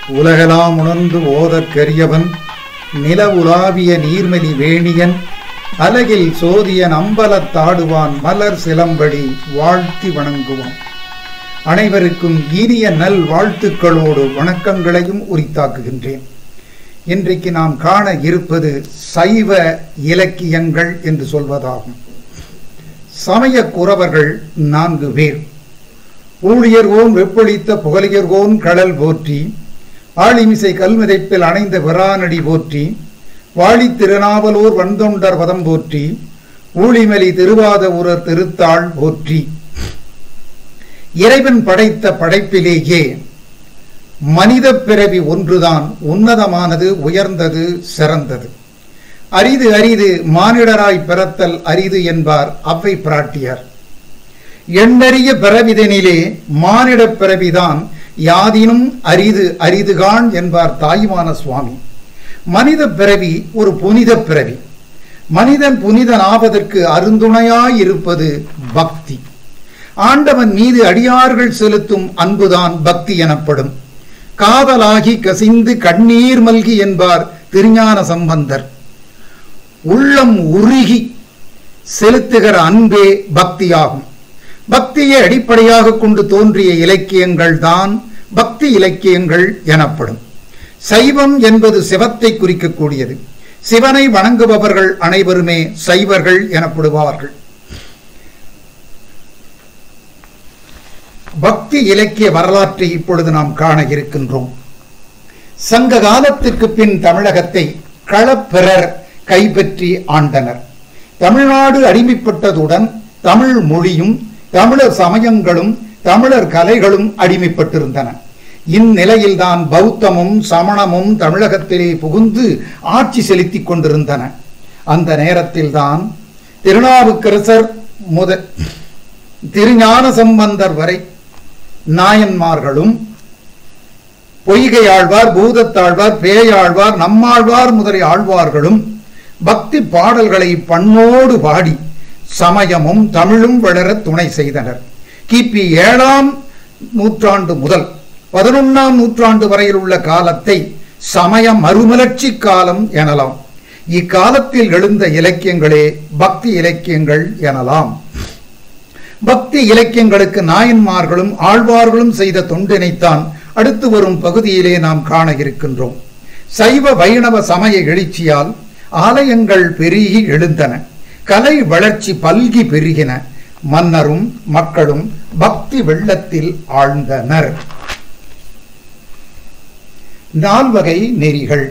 உலகெலாம் உணர்ந்து ஓதக் கரியவன் நில உலாவிய நீர்மலி வேணியன் அலகில் சோதியன் அம்பலத்தாடுவான் மலர் சிலம்படி வாழ்த்தி வணங்குவான் அனைவருக்கும் இனிய நல் வாழ்த்துக்களோடு வணக்கங்களையும் உரித்தாக்குகின்றேன் இன்றைக்கு நாம் காண இருப்பது சைவ இலக்கியங்கள் என்று சொல்வதாகும் சமய குறவர்கள் நான்கு பேர் ஊழியர்கோன் வெப்பொழித்த புகழியர்கோன் கடல் போற்றி ஆளிமிசை கல்மிதைப்பில் அணைந்த விரானடி போற்றி வாழி திருநாவலூர் வந்தொண்டர் வதம் போற்றி ஊழிமலி திருவாத ஊரர் திருத்தாள் போற்றி இறைவன் படைத்த படைப்பிலேயே மனித பிறவி ஒன்றுதான் உன்னதமானது உயர்ந்தது சிறந்தது அரிது அரிது மானிடராய் பிறத்தல் அரிது என்பார் அவ்வை பிராட்டியார் எண்ணறிய பிறவிதனிலே மானிடப் பிறவிதான் யாதினும் அரிது அரிதுகான் என்பார் தாயுமான சுவாமி மனித பிறவி ஒரு புனித பிறவி மனிதன் புனிதன் ஆவதற்கு அருந்துணையாயிருப்பது பக்தி ஆண்டவன் மீது அடியார்கள் செலுத்தும் அன்புதான் பக்தி எனப்படும் காதலாகி கசிந்து கண்ணீர் மல்கி என்பார் திருஞான சம்பந்தர் உள்ளம் உருகி செலுத்துகிற அன்பே பக்தியாகும் பக்தியை அடிப்படையாக கொண்டு தோன்றிய இலக்கியங்கள் தான் பக்தி இலக்கியங்கள் எனப்படும் சைவம் என்பது சிவத்தை குறிக்கக்கூடியது சிவனை வணங்குபவர்கள் அனைவருமே சைவர்கள் எனப்படுவார்கள் பக்தி இலக்கிய வரலாற்றை இப்பொழுது நாம் காண இருக்கின்றோம் சங்க காலத்திற்கு பின் தமிழகத்தை களப்பிறர் கைப்பற்றி ஆண்டனர் தமிழ்நாடு அடிமைப்பட்டதுடன் தமிழ் மொழியும் தமிழர் சமயங்களும் தமிழர் கலைகளும் அடிமைப்பட்டிருந்தன இந்நிலையில்தான் பௌத்தமும் சமணமும் தமிழகத்திலே புகுந்து ஆட்சி செலுத்திக் கொண்டிருந்தன அந்த நேரத்தில்தான் திருநாவுக்கரசர் முத திருஞான சம்பந்தர் வரை நாயன்மார்களும் பொய்கை ஆழ்வார் பூதத்தாழ்வார் பேயாழ்வார் நம்மாழ்வார் முதலிய ஆழ்வார்களும் பக்தி பாடல்களை பண்ணோடு பாடி சமயமும் தமிழும் வளர துணை செய்தனர் கிபி ஏழாம் நூற்றாண்டு முதல் பதினொன்னாம் நூற்றாண்டு வரையில் உள்ள காலத்தை சமய மறுமலர்ச்சி காலம் எனலாம் இக்காலத்தில் எழுந்த இலக்கியங்களே பக்தி இலக்கியங்கள் எனலாம் பக்தி இலக்கியங்களுக்கு நாயன்மார்களும் ஆழ்வார்களும் செய்த தொண்டினைத்தான் அடுத்து வரும் பகுதியிலே நாம் காண இருக்கின்றோம் சைவ வைணவ சமய எழுச்சியால் ஆலயங்கள் பெருகி எழுந்தன கலை வளர்ச்சி பல்கி பெருகின மன்னரும் மக்களும் பக்தி வெள்ளத்தில் ஆழ்ந்தனர் நால்வகை நெறிகள்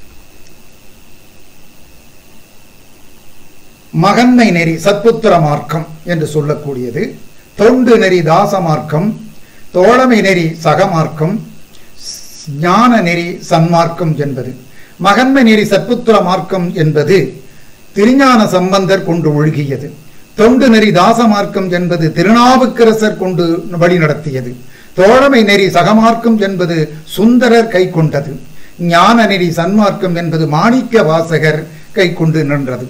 மகன்மை நெறி சத்புத்திர மார்க்கம் என்று சொல்லக்கூடியது தொண்டு நெறி தாச மார்க்கம் தோழமை நெறி சகமார்க்கம் ஞான நெறி சன்மார்க்கம் என்பது மகன்மை நெறி சத்புத்திர மார்க்கம் என்பது திருஞான சம்பந்தர் கொண்டு ஒழுகியது தொண்டு நெறி தாச மார்க்கம் என்பது திருநாவுக்கரசர் கொண்டு வழி நடத்தியது தோழமை நெறி சகமார்க்கம் என்பது சுந்தரர் கை கொண்டது ஞான நெறி சன்மார்க்கம் என்பது மாணிக்க வாசகர் கை கொண்டு நின்றது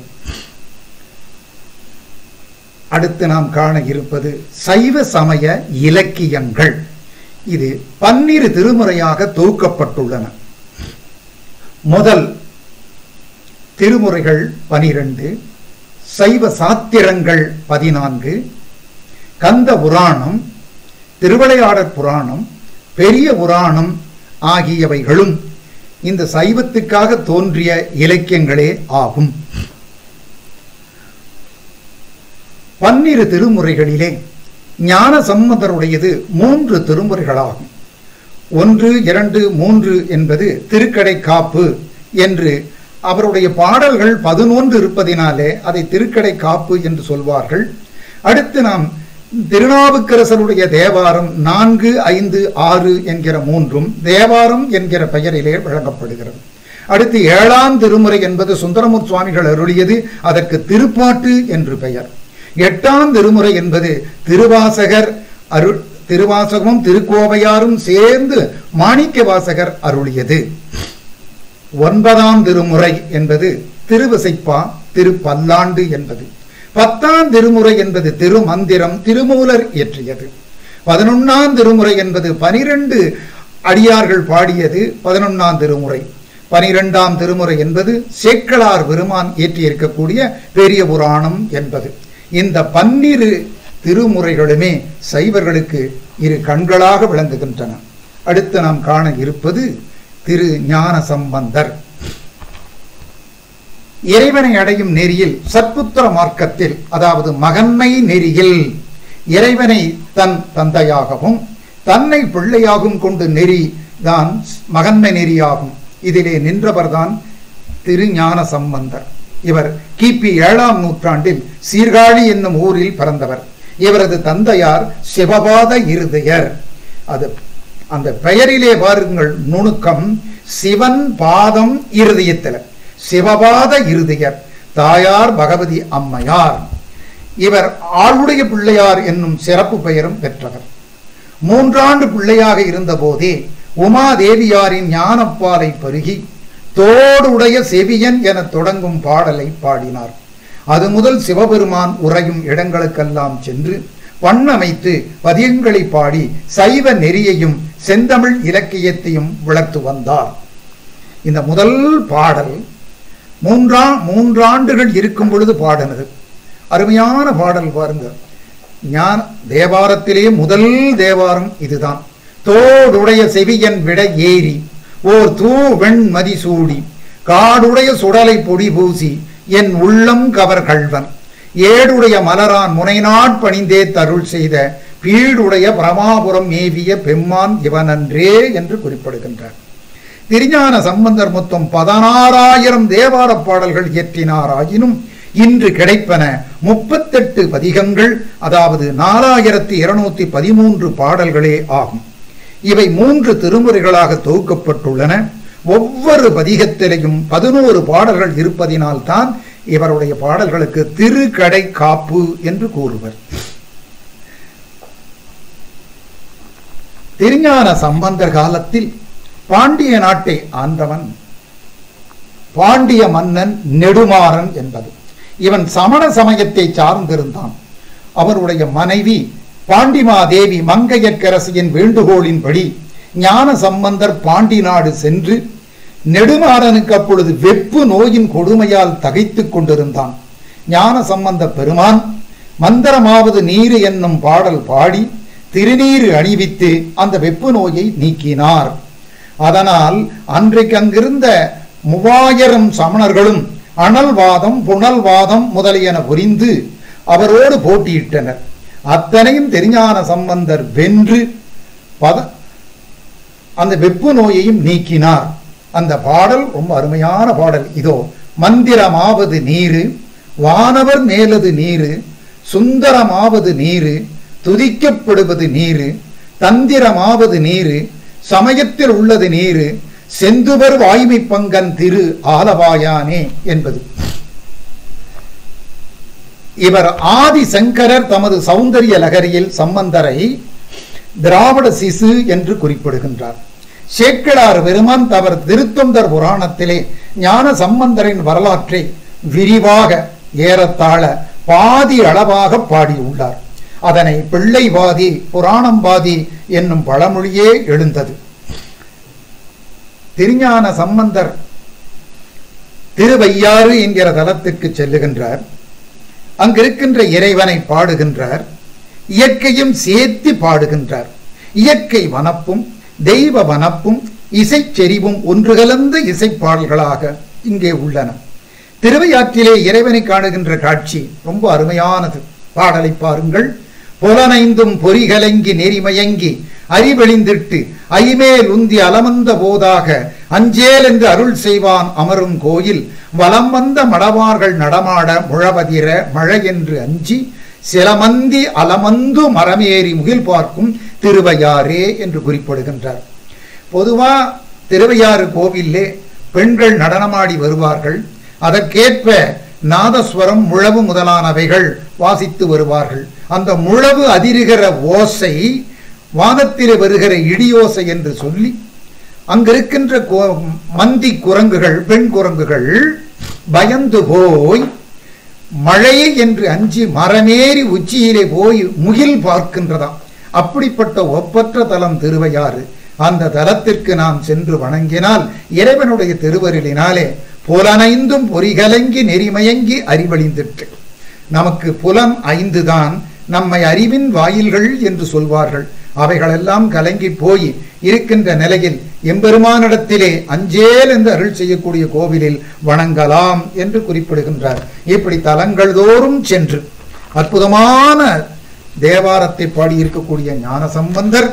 அடுத்து நாம் காண இருப்பது சைவ சமய இலக்கியங்கள் இது பன்னிரு திருமுறையாக தொகுக்கப்பட்டுள்ளன முதல் திருமுறைகள் பனிரெண்டு சைவ சாத்திரங்கள் பதினான்கு கந்த புராணம் திருவிளையாடற் புராணம் பெரிய புராணம் ஆகியவைகளும் இந்த சைவத்துக்காக தோன்றிய இலக்கியங்களே ஆகும் பன்னிரு திருமுறைகளிலே ஞான சம்பந்தருடையது மூன்று திருமுறைகளாகும் ஒன்று இரண்டு மூன்று என்பது திருக்கடை காப்பு என்று அவருடைய பாடல்கள் பதினொன்று இருப்பதினாலே அதை திருக்கடை காப்பு என்று சொல்வார்கள் அடுத்து நாம் திருநாவுக்கரசருடைய தேவாரம் நான்கு ஐந்து ஆறு என்கிற மூன்றும் தேவாரம் என்கிற பெயரிலே வழங்கப்படுகிறது அடுத்து ஏழாம் திருமுறை என்பது சுந்தரமூர் சுவாமிகள் அருளியது அதற்கு திருப்பாட்டு என்று பெயர் எட்டாம் திருமுறை என்பது திருவாசகர் அருள் திருவாசகமும் திருக்கோவையாரும் சேர்ந்து மாணிக்க வாசகர் அருளியது ஒன்பதாம் திருமுறை என்பது திருவிசைப்பா திருப்பல்லாண்டு என்பது பத்தாம் திருமுறை என்பது திருமந்திரம் திருமூலர் இயற்றியது பதினொன்னாம் திருமுறை என்பது பனிரெண்டு அடியார்கள் பாடியது பதினொன்னாம் திருமுறை பனிரெண்டாம் திருமுறை என்பது சேக்கலார் பெருமான் இயற்றியிருக்கக்கூடிய பெரிய புராணம் என்பது இந்த பன்னிரு திருமுறைகளுமே சைவர்களுக்கு இரு கண்களாக விளங்குகின்றன அடுத்து நாம் காண இருப்பது திரு ஞான சம்பந்தர் இறைவனை அடையும் நெறியில் சற்புத்திர மார்க்கத்தில் அதாவது மகன்மை நெறியில் இறைவனை தன் தந்தையாகவும் தன்னை பிள்ளையாகும் கொண்டு நெறி தான் மகன்மை நெறியாகும் இதிலே நின்றவர்தான் திரு ஞான சம்பந்தர் இவர் கிபி ஏழாம் நூற்றாண்டில் சீர்காழி என்னும் ஊரில் பிறந்தவர் இவரது தந்தையார் சிவபாத இருதயர் அது அந்த பெயரிலே பாருங்கள் நுணுக்கம் சிவன் பாதம் இருதயத்தில் சிவபாத இருதயர் தாயார் பகவதி அம்மையார் இவர் ஆளுடைய பிள்ளையார் என்னும் சிறப்பு பெயரும் பெற்றவர் மூன்றாண்டு பிள்ளையாக இருந்தபோதே உமாதேவியாரின் ஞானப்பாலை பருகி தோடுடைய செவியன் என தொடங்கும் பாடலை பாடினார் அது முதல் சிவபெருமான் உறையும் இடங்களுக்கெல்லாம் சென்று பண்ணமைத்து பதியங்களை பாடி சைவ நெறியையும் செந்தமிழ் இலக்கியத்தையும் வளர்த்து வந்தார் இந்த முதல் பாடல் மூன்றா மூன்றாண்டுகள் இருக்கும் பொழுது பாடினது அருமையான பாடல் பாருங்க ஞான தேவாரத்திலே முதல் தேவாரம் இதுதான் தோடுடைய செவியன் விட ஏறி ஓர் தூ வெண் மதிசூடி காடுடைய சுடலை பொடி பூசி என் உள்ளம் கவர் கள்வன் ஏடுடைய மலரான் முனைநாட் பணிந்தே தருள் செய்த பீடுடைய பிரமாபுரம் மேவிய பெம்மான் இவனன்றே என்று குறிப்பிடுகின்றார் திருஞான சம்பந்தர் மொத்தம் பதினாறாயிரம் தேவார பாடல்கள் இயற்றினாராயினும் இன்று கிடைப்பன முப்பத்தெட்டு பதிகங்கள் அதாவது நாலாயிரத்தி இருநூத்தி பதிமூன்று பாடல்களே ஆகும் இவை மூன்று திருமுறைகளாக தொகுக்கப்பட்டுள்ளன ஒவ்வொரு பதிகத்திலையும் பதினோரு பாடல்கள் இருப்பதினால் தான் இவருடைய பாடல்களுக்கு திருக்கடை காப்பு என்று கூறுவர் திருஞான சம்பந்தர் காலத்தில் பாண்டிய நாட்டை ஆண்டவன் பாண்டிய மன்னன் நெடுமாறன் என்பது இவன் சமண சமயத்தை சார்ந்திருந்தான் அவருடைய மனைவி பாண்டிமாதேவி மங்கையற்கரசியின் வேண்டுகோளின்படி ஞான சம்பந்தர் பாண்டி நாடு சென்று நெடுமாறனுக்கு அப்பொழுது வெப்பு நோயின் கொடுமையால் தகைத்துக் கொண்டிருந்தான் ஞான சம்பந்த பெருமான் மந்திரமாவது நீரு என்னும் பாடல் பாடி திருநீரு அணிவித்து அந்த வெப்பு நோயை நீக்கினார் அதனால் அன்றைக்கு அங்கிருந்த மூவாயிரம் சமணர்களும் அனல்வாதம் புனல்வாதம் முதலியன புரிந்து அவரோடு போட்டியிட்டனர் அத்தனையும் தெரிஞான சம்பந்தர் வென்று பத அந்த வெப்பு நோயையும் நீக்கினார் அந்த பாடல் ரொம்ப அருமையான பாடல் இதோ மந்திரமாவது நீரு வானவர் மேலது நீரு சுந்தரமாவது நீரு துதிக்கப்படுவது நீரு தந்திரமாவது நீரு சமயத்தில் உள்ளது நீரு செந்துவர் வாய்மை பங்கன் திரு ஆலவாயானே என்பது இவர் ஆதி சங்கரர் தமது சௌந்தரிய லகரியில் சம்பந்தரை திராவிட சிசு என்று குறிப்பிடுகின்றார் சேக்கிழார் பெருமான் தவர் திருத்தொண்டர் புராணத்திலே ஞான சம்பந்தரின் வரலாற்றை விரிவாக ஏறத்தாழ பாதி அளவாக பாடியுள்ளார் அதனை பிள்ளைவாதி புராணம்பாதி என்னும் பழமொழியே எழுந்தது திருஞான சம்பந்தர் திருவையாறு என்கிற தலத்திற்கு செல்லுகின்றார் அங்கிருக்கின்ற இறைவனை பாடுகின்றார் இயற்கையும் சேர்த்து பாடுகின்றார் இயற்கை வனப்பும் தெய்வ வனப்பும் இசைச்செறிவும் ஒன்று கலந்த இசைப்பாடல்களாக இங்கே உள்ளன திருவையாற்றிலே இறைவனை காணுகின்ற காட்சி ரொம்ப அருமையானது பாடலை பாருங்கள் புலனைந்தும் பொறிகலங்கி நெறிமயங்கி அறிவெளிந்திட்டு ஐமேல் உந்தி அலமந்த போதாக அஞ்சேல் என்று அருள் செய்வான் அமரும் கோயில் வலம் வந்த மடவார்கள் நடமாட முழவதிர மழை என்று அஞ்சி சிலமந்தி அலமந்து மரமேறி முகில் பார்க்கும் திருவையாறே என்று குறிப்பிடுகின்றார் பொதுவா திருவையாறு கோவிலே பெண்கள் நடனமாடி வருவார்கள் அதற்கேற்ப நாதஸ்வரம் முழவு முதலானவைகள் வாசித்து வருவார்கள் அந்த முழவு அதிருகிற ஓசை வானத்திலே வருகிற இடியோசை என்று சொல்லி அங்கிருக்கின்ற மந்தி குரங்குகள் பெண் குரங்குகள் பயந்து போய் மழை என்று அஞ்சி மரமேறி உச்சியிலே போய் முகில் பார்க்கின்றதாம் அப்படிப்பட்ட ஒப்பற்ற தலம் திருவையாறு அந்த தலத்திற்கு நாம் சென்று வணங்கினால் இறைவனுடைய திருவருளினாலே புலனைந்தும் பொறிகலங்கி நெறிமயங்கி அறிவழிந்திட்டு நமக்கு புலம் ஐந்து தான் நம்மை அறிவின் வாயில்கள் என்று சொல்வார்கள் அவைகளெல்லாம் கலங்கி போய் இருக்கின்ற நிலையில் எம்பெருமானிடத்திலே அஞ்சேல் என்று அருள் செய்யக்கூடிய கோவிலில் வணங்கலாம் என்று குறிப்பிடுகின்றார் இப்படி தலங்கள் தோறும் சென்று அற்புதமான தேவாரத்தை பாடியிருக்கக்கூடிய ஞான சம்பந்தர்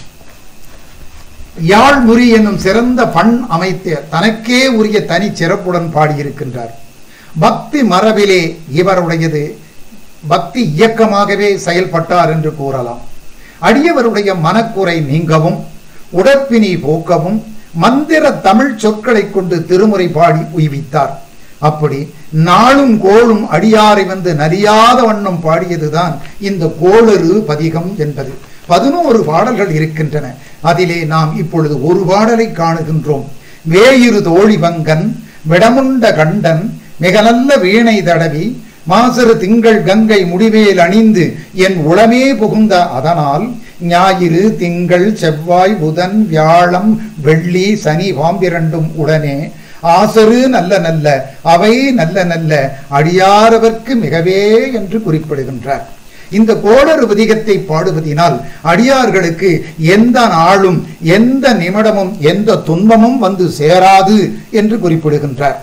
யாழ்முறி என்னும் சிறந்த பண் அமைத்து தனக்கே உரிய தனி சிறப்புடன் பாடியிருக்கின்றார் பக்தி மரபிலே இவருடையது பக்தி இயக்கமாகவே செயல்பட்டார் என்று கூறலாம் அடியவருடைய மனக்குறை நீங்கவும் உடற்பினி போக்கவும் மந்திர தமிழ் சொற்களை கொண்டு திருமுறை பாடி உய்வித்தார் அப்படி நாளும் கோளும் அடியாரை வந்து நலியாத வண்ணம் பாடியதுதான் இந்த கோளறு பதிகம் என்பது பதினோரு பாடல்கள் இருக்கின்றன அதிலே நாம் இப்பொழுது ஒரு பாடலை காணுகின்றோம் வேயிரு தோழி வங்கன் விடமுண்ட கண்டன் மிக நல்ல வீணை தடவி மாசரு திங்கள் கங்கை முடிவேல் அணிந்து என் உளமே புகுந்த அதனால் ஞாயிறு திங்கள் செவ்வாய் புதன் வியாழம் வெள்ளி சனி பாம்பிரண்டும் உடனே ஆசரு நல்ல நல்ல அவை நல்ல நல்ல அடியாரவர்க்கு மிகவே என்று குறிப்பிடுகின்றார் இந்த கோளறு பதிகத்தை பாடுவதினால் அடியார்களுக்கு எந்த நாளும் எந்த நிமிடமும் எந்த துன்பமும் வந்து சேராது என்று குறிப்பிடுகின்றார்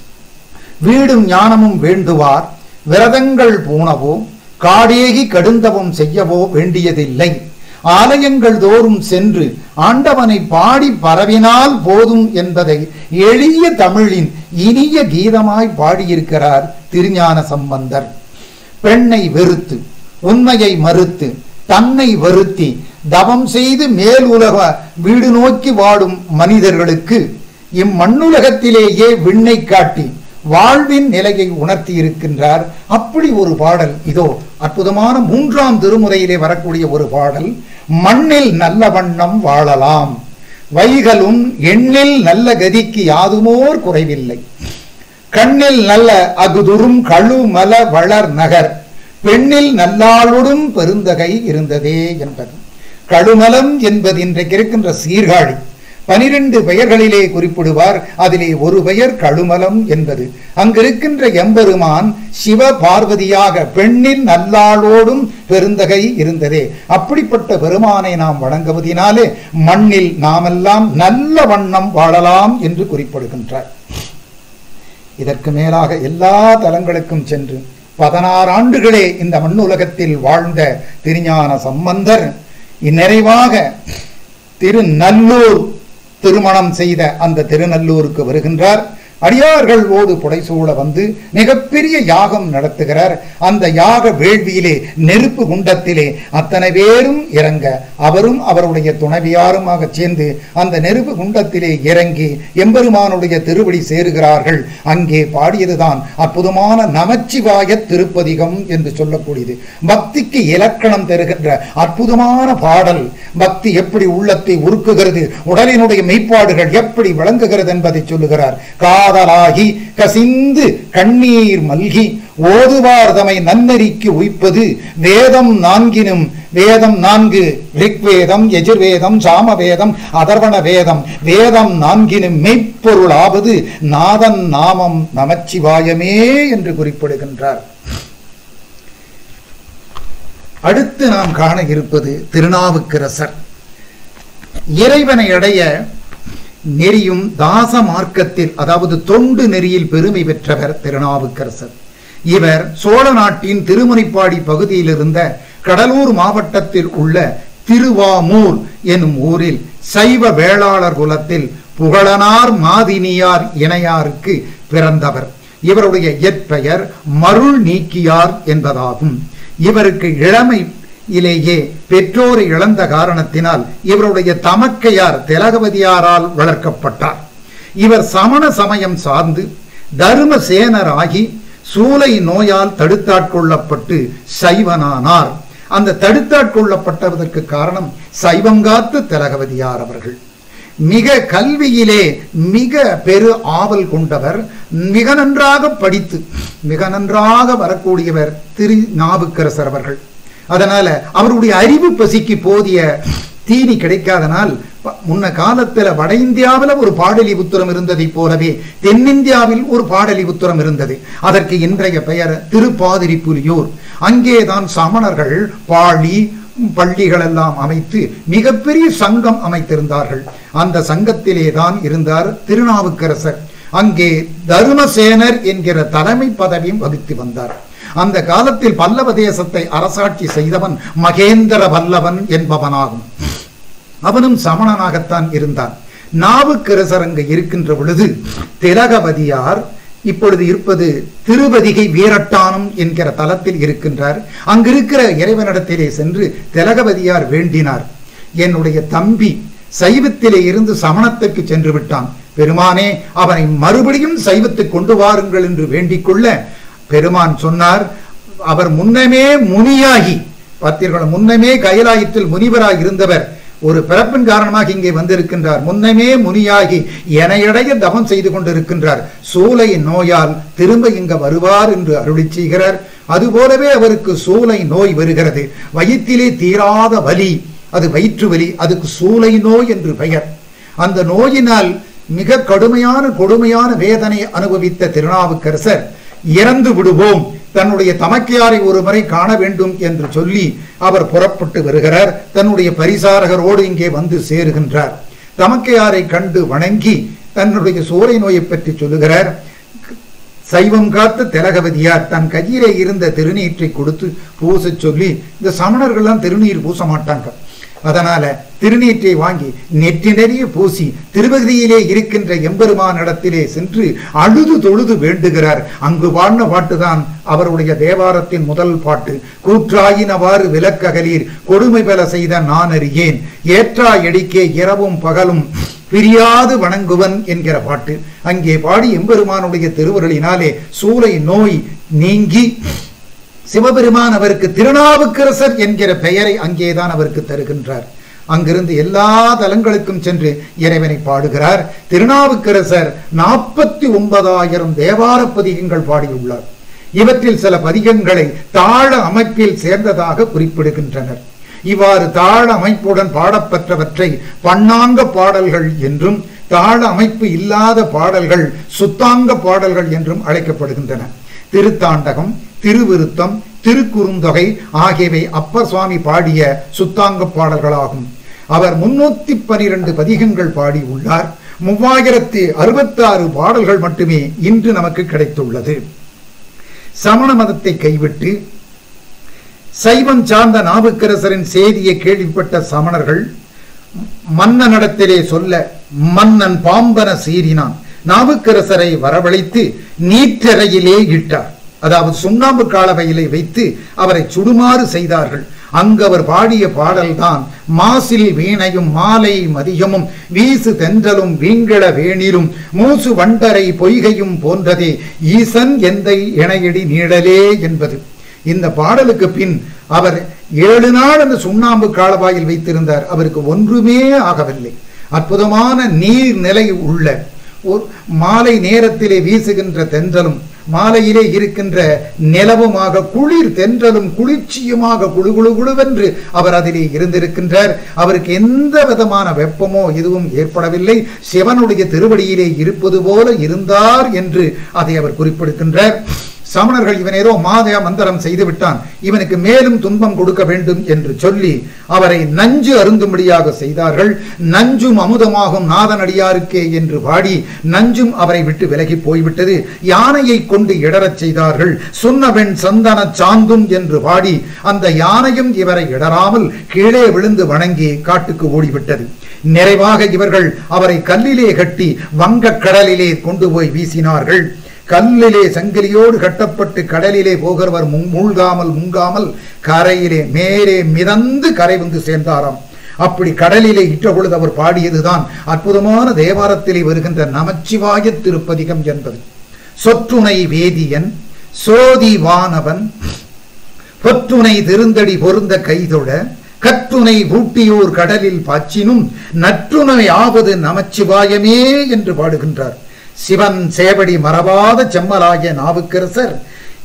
வீடும் ஞானமும் வேண்டுவார் விரதங்கள் பூணவோ காடேகி கடுந்தவம் செய்யவோ வேண்டியதில்லை ஆலயங்கள் தோறும் சென்று ஆண்டவனை பாடி பரவினால் போதும் என்பதை எளிய தமிழின் இனிய கீதமாய் பாடியிருக்கிறார் திருஞான சம்பந்தர் பெண்ணை வெறுத்து உண்மையை மறுத்து தன்னை வருத்தி தவம் செய்து மேல் உலக வீடு நோக்கி வாடும் மனிதர்களுக்கு இம்மண்ணுலகத்திலேயே விண்ணை காட்டி வாழ்வின் நிலையை உணர்த்தி இருக்கின்றார் அப்படி ஒரு பாடல் இதோ அற்புதமான மூன்றாம் திருமுறையிலே வரக்கூடிய ஒரு பாடல் மண்ணில் நல்ல வண்ணம் வாழலாம் வைகளும் எண்ணில் நல்ல கதிக்கு யாதுமோர் குறைவில்லை கண்ணில் நல்ல அகுதுரும் கழுமல வளர் நகர் பெண்ணில் நல்லாளுடும் பெருந்தகை இருந்ததே என்பது கழுமலம் என்பது இன்றைக்கு இருக்கின்ற சீர்காழி பனிரெண்டு பெயர்களிலே குறிப்பிடுவார் அதிலே ஒரு பெயர் கழுமலம் என்பது அங்கிருக்கின்ற எம்பெருமான் சிவ பார்வதியாக பெண்ணில் நல்லாளோடும் பெருந்தகை இருந்ததே அப்படிப்பட்ட பெருமானை நாம் வணங்குவதினாலே மண்ணில் நாமெல்லாம் நல்ல வண்ணம் வாழலாம் என்று குறிப்பிடுகின்றார் இதற்கு மேலாக எல்லா தலங்களுக்கும் சென்று பதினாறு ஆண்டுகளே இந்த மண்ணுலகத்தில் வாழ்ந்த திருஞான சம்பந்தர் இந்நிறைவாக திருநல்லூர் திருமணம் செய்த அந்த திருநல்லூருக்கு வருகின்றார் அடியார்களோடு புடைசூழ வந்து மிகப்பெரிய யாகம் நடத்துகிறார் அந்த யாக வேள்வியிலே நெருப்பு குண்டத்திலே அத்தனை பேரும் இறங்க அவரும் அவருடைய துணைவியாருமாக சேர்ந்து அந்த நெருப்பு குண்டத்திலே இறங்கி எம்பெருமானுடைய திருவடி சேருகிறார்கள் அங்கே பாடியதுதான் அற்புதமான நமச்சிவாய திருப்பதிகம் என்று சொல்லக்கூடியது பக்திக்கு இலக்கணம் தருகின்ற அற்புதமான பாடல் பக்தி எப்படி உள்ளத்தை உருக்குகிறது உடலினுடைய மெய்ப்பாடுகள் எப்படி விளங்குகிறது என்பதை சொல்லுகிறார் காதலாகி கசிந்து கண்ணீர் மல்கி ஓதுவார் தமை நன்னெறிக்கு உய்ப்பது வேதம் நான்கினும் வேதம் நான்கு ரிக்வேதம் எஜுர்வேதம் சாமவேதம் அதர்வண வேதம் வேதம் நான்கினும் மெய்ப்பொருளாவது நாதன் நாமம் நமச்சிவாயமே என்று குறிப்பிடுகின்றார் அடுத்து நாம் காண இருப்பது திருநாவுக்கரசர் இறைவனை அடைய நெறியும் தாச மார்க்கத்தில் அதாவது தொண்டு நெறியில் பெருமை பெற்றவர் திருநாவுக்கரசர் இவர் சோழ நாட்டின் திருமுனைப்பாடி பகுதியில் இருந்த கடலூர் மாவட்டத்தில் உள்ள திருவாமூர் எனும் ஊரில் சைவ வேளாளர் குலத்தில் புகழனார் மாதினியார் இணையாருக்கு பிறந்தவர் இவருடைய இயற்பெயர் மருள் நீக்கியார் என்பதாகும் இவருக்கு இளமை இலேயே பெற்றோரை இழந்த காரணத்தினால் இவருடைய தமக்கையார் திலகவதியாரால் வளர்க்கப்பட்டார் இவர் சமண சமயம் சார்ந்து தர்மசேனராகி சூலை நோயால் தடுத்தாட்கொள்ளப்பட்டு சைவனானார் அந்த தடுத்தாட்கொள்ளப்பட்டதற்கு காரணம் சைவம் காத்து திலகவதியார் அவர்கள் மிக கல்வியிலே மிக பெரு ஆவல் கொண்டவர் மிக நன்றாக படித்து மிக நன்றாக வரக்கூடியவர் திரு நாவுக்கரசர் அவர்கள் அதனால அவருடைய அறிவு பசிக்கு போதிய தீனி கிடைக்காதனால் ப- முன்ன காலத்துல வட இந்தியாவில் ஒரு பாடலிபுத்திரம் இருந்ததைப் போலவே தென்னிந்தியாவில் ஒரு பாடலிபுத்திரம் இருந்தது அதற்கு இன்றைய பெயர் திருப்பாதிரிப்புலியூர் அங்கேதான் சமணர்கள் பாழி பள்ளிகள் எல்லாம் அமைத்து மிகப்பெரிய சங்கம் அமைத்திருந்தார்கள் அந்த சங்கத்திலே தான் இருந்தார் திருநாவுக்கரசர் அங்கே தருமசேனர் என்கிற தலைமை பதவியும் வகித்து வந்தார் அந்த காலத்தில் பல்லவ தேசத்தை அரசாட்சி செய்தவன் மகேந்திர பல்லவன் என்பவனாகும் அவனும் சமணனாகத்தான் இருந்தான் நாவுக்கரசர் அங்கு இருக்கின்ற பொழுது திலகவதியார் இப்பொழுது இருப்பது திருவதிகை வீரட்டானம் என்கிற தலத்தில் இருக்கின்றார் அங்கிருக்கிற இறைவனிடத்திலே சென்று திலகவதியார் வேண்டினார் என்னுடைய தம்பி சைவத்திலே இருந்து சமணத்திற்கு சென்று விட்டான் பெருமானே அவனை மறுபடியும் சைவத்துக்கு கொண்டு வாருங்கள் என்று வேண்டிக் கொள்ள பெருமான் சொன்னார் அவர் முன்னமே முனியாகி பார்த்தீர்கள் முன்னமே கைலாயத்தில் முனிவராய் இருந்தவர் ஒரு பிறப்பின் காரணமாக இங்கே வந்திருக்கின்றார் முன்னமே முனியாகி எனையடைய தவம் செய்து கொண்டிருக்கின்றார் சூலை நோயால் திரும்ப இங்க வருவார் என்று அருளி செய்கிறார் அதுபோலவே அவருக்கு சூலை நோய் வருகிறது வயிற்றிலே தீராத வலி அது வயிற்று வலி அதுக்கு சூலை நோய் என்று பெயர் அந்த நோயினால் மிக கடுமையான கொடுமையான வேதனை அனுபவித்த திருநாவுக்கரசர் இறந்து விடுவோம் தன்னுடைய தமக்கையாரை ஒரு முறை காண வேண்டும் என்று சொல்லி அவர் புறப்பட்டு வருகிறார் தன்னுடைய பரிசாரகரோடு இங்கே வந்து சேருகின்றார் தமக்கையாரை கண்டு வணங்கி தன்னுடைய சூறை நோயை பற்றி சொல்லுகிறார் சைவம் காத்த திலகவதியார் தன் கையிலே இருந்த திருநீற்றை கொடுத்து பூசச் சொல்லி இந்த சமணர்கள்லாம் திருநீர் பூச மாட்டாங்க அதனால திருநீற்றை வாங்கி நெற்றி நிறைய பூசி திருவதியிலே இருக்கின்ற எம்பெருமான் இடத்திலே சென்று அழுது தொழுது வேண்டுகிறார் அங்கு பாடின பாட்டுதான் அவருடைய தேவாரத்தின் முதல் பாட்டு கூற்றாயினவாறு விலக்ககலீர் கொடுமை பெல செய்த நான் அறியேன் ஏற்றா எடிக்கே இரவும் பகலும் பிரியாது வணங்குவன் என்கிற பாட்டு அங்கே பாடி எம்பெருமானுடைய திருவருளினாலே சூளை நோய் நீங்கி சிவபெருமான் அவருக்கு திருநாவுக்கரசர் என்கிற பெயரை அங்கேதான் அவருக்கு தருகின்றார் அங்கிருந்து எல்லா தலங்களுக்கும் சென்று இறைவனை பாடுகிறார் திருநாவுக்கரசர் நாற்பத்தி ஒன்பதாயிரம் தேவார பதிகங்கள் பாடியுள்ளார் இவற்றில் சில பதிகங்களை தாழ அமைப்பில் சேர்ந்ததாக குறிப்பிடுகின்றனர் இவ்வாறு தாழ அமைப்புடன் பாடப்பெற்றவற்றை பண்ணாங்க பாடல்கள் என்றும் தாழ அமைப்பு இல்லாத பாடல்கள் சுத்தாங்க பாடல்கள் என்றும் அழைக்கப்படுகின்றன திருத்தாண்டகம் திருவிருத்தம் திருக்குறுந்தொகை ஆகியவை அப்பர் சுவாமி பாடிய சுத்தாங்க பாடல்களாகும் அவர் முன்னூத்தி பனிரெண்டு பதிகங்கள் பாடி உள்ளார் மூவாயிரத்தி அறுபத்தி ஆறு பாடல்கள் மட்டுமே இன்று நமக்கு கிடைத்துள்ளது சமண மதத்தை கைவிட்டு சைவம் சார்ந்த நாவுக்கரசரின் செய்தியை கேள்விப்பட்ட சமணர்கள் மன்னனிடத்திலே சொல்ல மன்னன் பாம்பன சீறினான் நாவுக்கரசரை வரவழைத்து நீற்றறையிலே இட்டார் அதாவது சுண்ணாம்பு காலவையிலே வைத்து அவரை சுடுமாறு செய்தார்கள் அங்கு அவர் பாடிய பாடல்தான் மாசில் வீணையும் மாலை மதியமும் வீசு தென்றலும் வீங்கிள வேணிலும் மூசு வண்டரை பொய்கையும் போன்றதே ஈசன் எந்தை இணையடி நீழலே என்பது இந்த பாடலுக்கு பின் அவர் ஏழு நாள் அந்த சுண்ணாம்பு காலவாயில் வைத்திருந்தார் அவருக்கு ஒன்றுமே ஆகவில்லை அற்புதமான நீர் நிலை உள்ள ஒரு மாலை நேரத்திலே வீசுகின்ற தென்றலும் மாலையிலே இருக்கின்ற நிலவுமாக குளிர் தென்றலும் குளிர்ச்சியுமாக குழு குழு குழுவென்று அவர் அதிலே இருந்திருக்கின்றார் அவருக்கு எந்த விதமான வெப்பமோ எதுவும் ஏற்படவில்லை சிவனுடைய திருவடியிலே இருப்பது போல இருந்தார் என்று அதை அவர் குறிப்பிடுகின்றார் சமணர்கள் இவன் ஏதோ மாதா மந்திரம் செய்து விட்டான் இவனுக்கு மேலும் துன்பம் கொடுக்க வேண்டும் என்று சொல்லி அவரை நஞ்சு அருந்தும்படியாக செய்தார்கள் நஞ்சும் அமுதமாகும் நாதனடியாருக்கே என்று பாடி நஞ்சும் அவரை விட்டு விலகி போய்விட்டது யானையை கொண்டு இடறச் செய்தார்கள் சுண்ணவெண் சந்தன சாந்தும் என்று பாடி அந்த யானையும் இவரை இடராமல் கீழே விழுந்து வணங்கி காட்டுக்கு ஓடிவிட்டது நிறைவாக இவர்கள் அவரை கல்லிலே கட்டி வங்கக் கடலிலே கொண்டு போய் வீசினார்கள் கல்லிலே சங்கிலியோடு கட்டப்பட்டு கடலிலே போகிறவர் முங்- மூழ்காமல் முங்காமல் கரையிலே மேலே மிதந்து கரை வந்து சேர்ந்தாராம் அப்படி கடலிலே இட்ட பொழுது அவர் பாடியதுதான் அற்புதமான தேவாரத்திலே வருகின்ற நமச்சிவாய திருப்பதிகம் என்பது சொற்றுணை வேதியன் சோதி வானவன் பொற்றுணை திருந்தடி பொருந்த கைதொட கற்றுணை ஊட்டியூர் கடலில் பாய்ச்சினும் நற்றுணை ஆவது நமச்சிவாயமே என்று பாடுகின்றார் சிவன் சேவடி மறவாத செம்மலாகிய நாவுக்கரசர்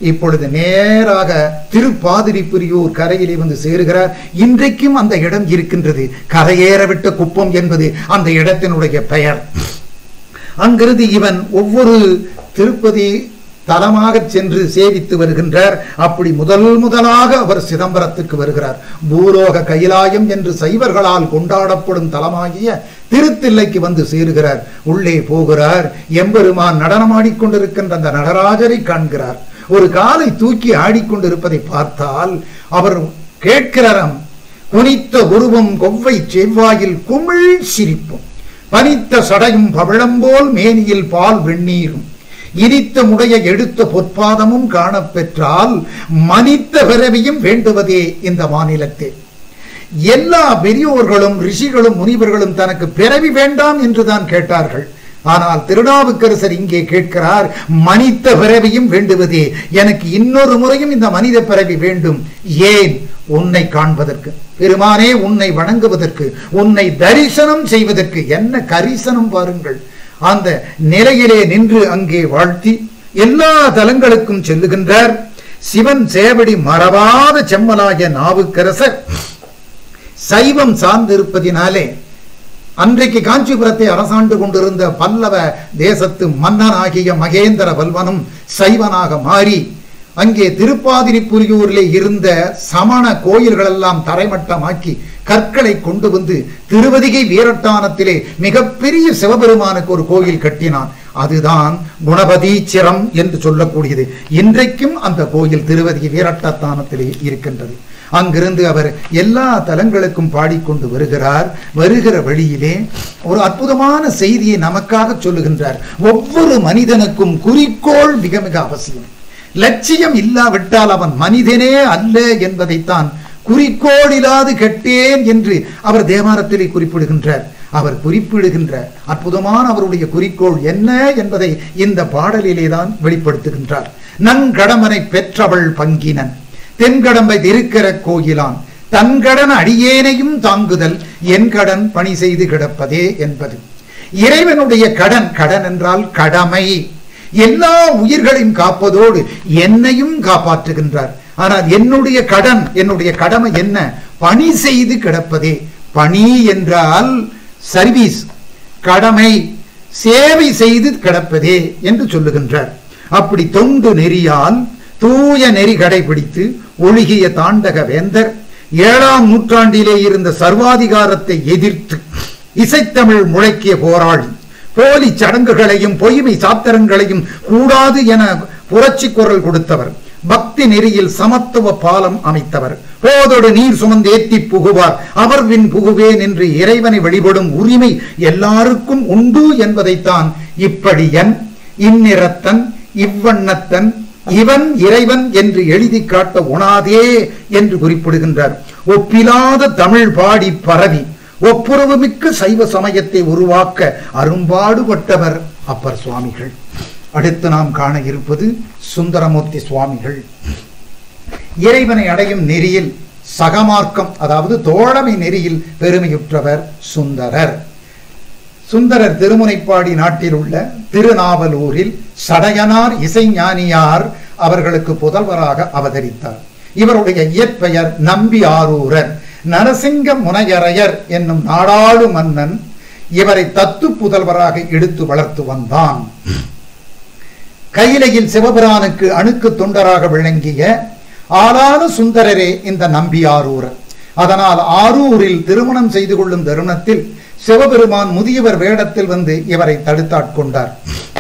இப்பொழுது நேராக திருப்பாதிரிப்புரியூர் கரையிலே வந்து சேருகிறார் இன்றைக்கும் அந்த இடம் இருக்கின்றது கரையேற விட்ட குப்பம் என்பது அந்த இடத்தினுடைய பெயர் அங்கிருந்து இவன் ஒவ்வொரு திருப்பதி தலமாக சென்று சேவித்து வருகின்றார் அப்படி முதல் முதலாக அவர் சிதம்பரத்துக்கு வருகிறார் பூலோக கைலாயம் என்று சைவர்களால் கொண்டாடப்படும் தலமாகிய திருத்தில்லைக்கு வந்து சேருகிறார் உள்ளே போகிறார் எம்பெருமான் நடனமாடிக்கொண்டிருக்கின்ற அந்த நடராஜரை காண்கிறார் ஒரு காலை தூக்கி ஆடிக்கொண்டிருப்பதை பார்த்தால் அவர் கேட்கிறாராம் குனித்த உருவம் கொவ்வை செவ்வாயில் குமிழ் சிரிப்பும் பனித்த சடையும் பவழம்போல் மேனியில் பால் வெந்நீரும் இனித்த முடைய எடுத்த பொற்பாதமும் காணப்பெற்றால் மனித்த பிறவியும் வேண்டுவதே இந்த மாநிலத்தே எல்லா பெரியோர்களும் ரிஷிகளும் முனிவர்களும் தனக்கு பிறவி வேண்டாம் என்றுதான் கேட்டார்கள் ஆனால் திருநாவுக்கரசர் இங்கே கேட்கிறார் மனித பிறவியும் வேண்டுவதே எனக்கு இன்னொரு முறையும் இந்த மனித பிறவி வேண்டும் ஏன் உன்னை காண்பதற்கு பெருமானே உன்னை வணங்குவதற்கு உன்னை தரிசனம் செய்வதற்கு என்ன கரிசனம் பாருங்கள் அந்த நிலையிலே நின்று அங்கே வாழ்த்தி எல்லா தலங்களுக்கும் செல்லுகின்றார் சிவன் சேவடி மறவாத செம்மலாய நாவுக்கரசர் சைவம் சார்ந்திருப்பதினாலே அன்றைக்கு காஞ்சிபுரத்தை அரசாண்டு கொண்டிருந்த பல்லவ தேசத்து மன்னனாகிய மகேந்திர பல்வனும் சைவனாக மாறி அங்கே திருப்பாதிரிப்புலியூரிலே இருந்த சமண கோயில்களெல்லாம் தரைமட்டமாக்கி கற்களை கொண்டு வந்து திருவதிகை வீரட்டானத்திலே மிகப்பெரிய சிவபெருமானுக்கு ஒரு கோயில் கட்டினான் அதுதான் குணபதீச்சிரம் என்று சொல்லக்கூடியது இன்றைக்கும் அந்த கோயில் திருவதிகை வீரட்டத்தானத்திலே இருக்கின்றது அங்கிருந்து அவர் எல்லா தலங்களுக்கும் பாடிக்கொண்டு வருகிறார் வருகிற வழியிலே ஒரு அற்புதமான செய்தியை நமக்காக சொல்லுகின்றார் ஒவ்வொரு மனிதனுக்கும் குறிக்கோள் மிக மிக அவசியம் லட்சியம் இல்லாவிட்டால் அவன் மனிதனே அல்ல என்பதைத்தான் குறிக்கோளிலாது கெட்டேன் என்று அவர் தேவாரத்திலே குறிப்பிடுகின்றார் அவர் குறிப்பிடுகின்ற அற்புதமான அவருடைய குறிக்கோள் என்ன என்பதை இந்த பாடலிலே தான் வெளிப்படுத்துகின்றார் நன்கடமனை பெற்றவள் பங்கினன் தென்கடம்பை இருக்கிற கோயிலான் தன்கடன் அடியேனையும் தாங்குதல் என் கடன் பணி செய்து கிடப்பதே என்பது இறைவனுடைய கடன் கடன் என்றால் கடமை எல்லா உயிர்களையும் காப்பதோடு என்னையும் காப்பாற்றுகின்றார் ஆனால் என்னுடைய கடன் என்னுடைய கடமை என்ன பணி செய்து கிடப்பதே பணி என்றால் சர்வீஸ் கடமை சேவை செய்து கிடப்பதே என்று சொல்லுகின்றார் அப்படி தொண்டு நெறியால் தூய நெறி கடைபிடித்து ஒழுகிய தாண்டக வேந்தர் ஏழாம் நூற்றாண்டிலே இருந்த சர்வாதிகாரத்தை எதிர்த்து இசைத்தமிழ் முழக்கிய போராளி போலி சடங்குகளையும் பொய்மை சாத்திரங்களையும் கூடாது என புரட்சி குரல் கொடுத்தவர் பக்தி நெறியில் சமத்துவ பாலம் அமைத்தவர் போதொடு நீர் சுமந்து ஏத்தி புகுவார் அவர் வின் புகுவேன் என்று இறைவனை வழிபடும் உரிமை எல்லாருக்கும் உண்டு என்பதைத்தான் இப்படி என் இந்நிறத்தன் இவ்வண்ணத்தன் இவன் இறைவன் என்று எழுதி காட்ட உணாதே என்று குறிப்பிடுகின்றார் ஒப்பிலாத தமிழ் பாடி பரவி ஒப்புரவு மிக்க சைவ சமயத்தை உருவாக்க அரும்பாடுபட்டவர் அப்பர் சுவாமிகள் அடுத்து நாம் காண இருப்பது சுந்தரமூர்த்தி சுவாமிகள் இறைவனை அடையும் நெறியில் சகமார்க்கம் அதாவது தோழமை நெறியில் பெருமையுற்றவர் சுந்தரர் சுந்தரர் திருமுனைப்பாடி நாட்டில் உள்ள திருநாவலூரில் சடையனார் இசைஞானியார் அவர்களுக்கு புதல்வராக அவதரித்தார் இவருடைய இயற்பெயர் நம்பி ஆரூரர் நரசிங்க முனையரையர் என்னும் நாடாளு மன்னன் இவரை தத்து புதல்வராக எடுத்து வளர்த்து வந்தான் கையிலையில் சிவபிரானுக்கு அணுக்கு தொண்டராக விளங்கிய ஆளான சுந்தரரே இந்த நம்பி ஆரூரர் அதனால் ஆரூரில் திருமணம் செய்து கொள்ளும் தருணத்தில் சிவபெருமான் முதியவர் வேடத்தில் வந்து இவரை தடுத்தாட்கொண்டார்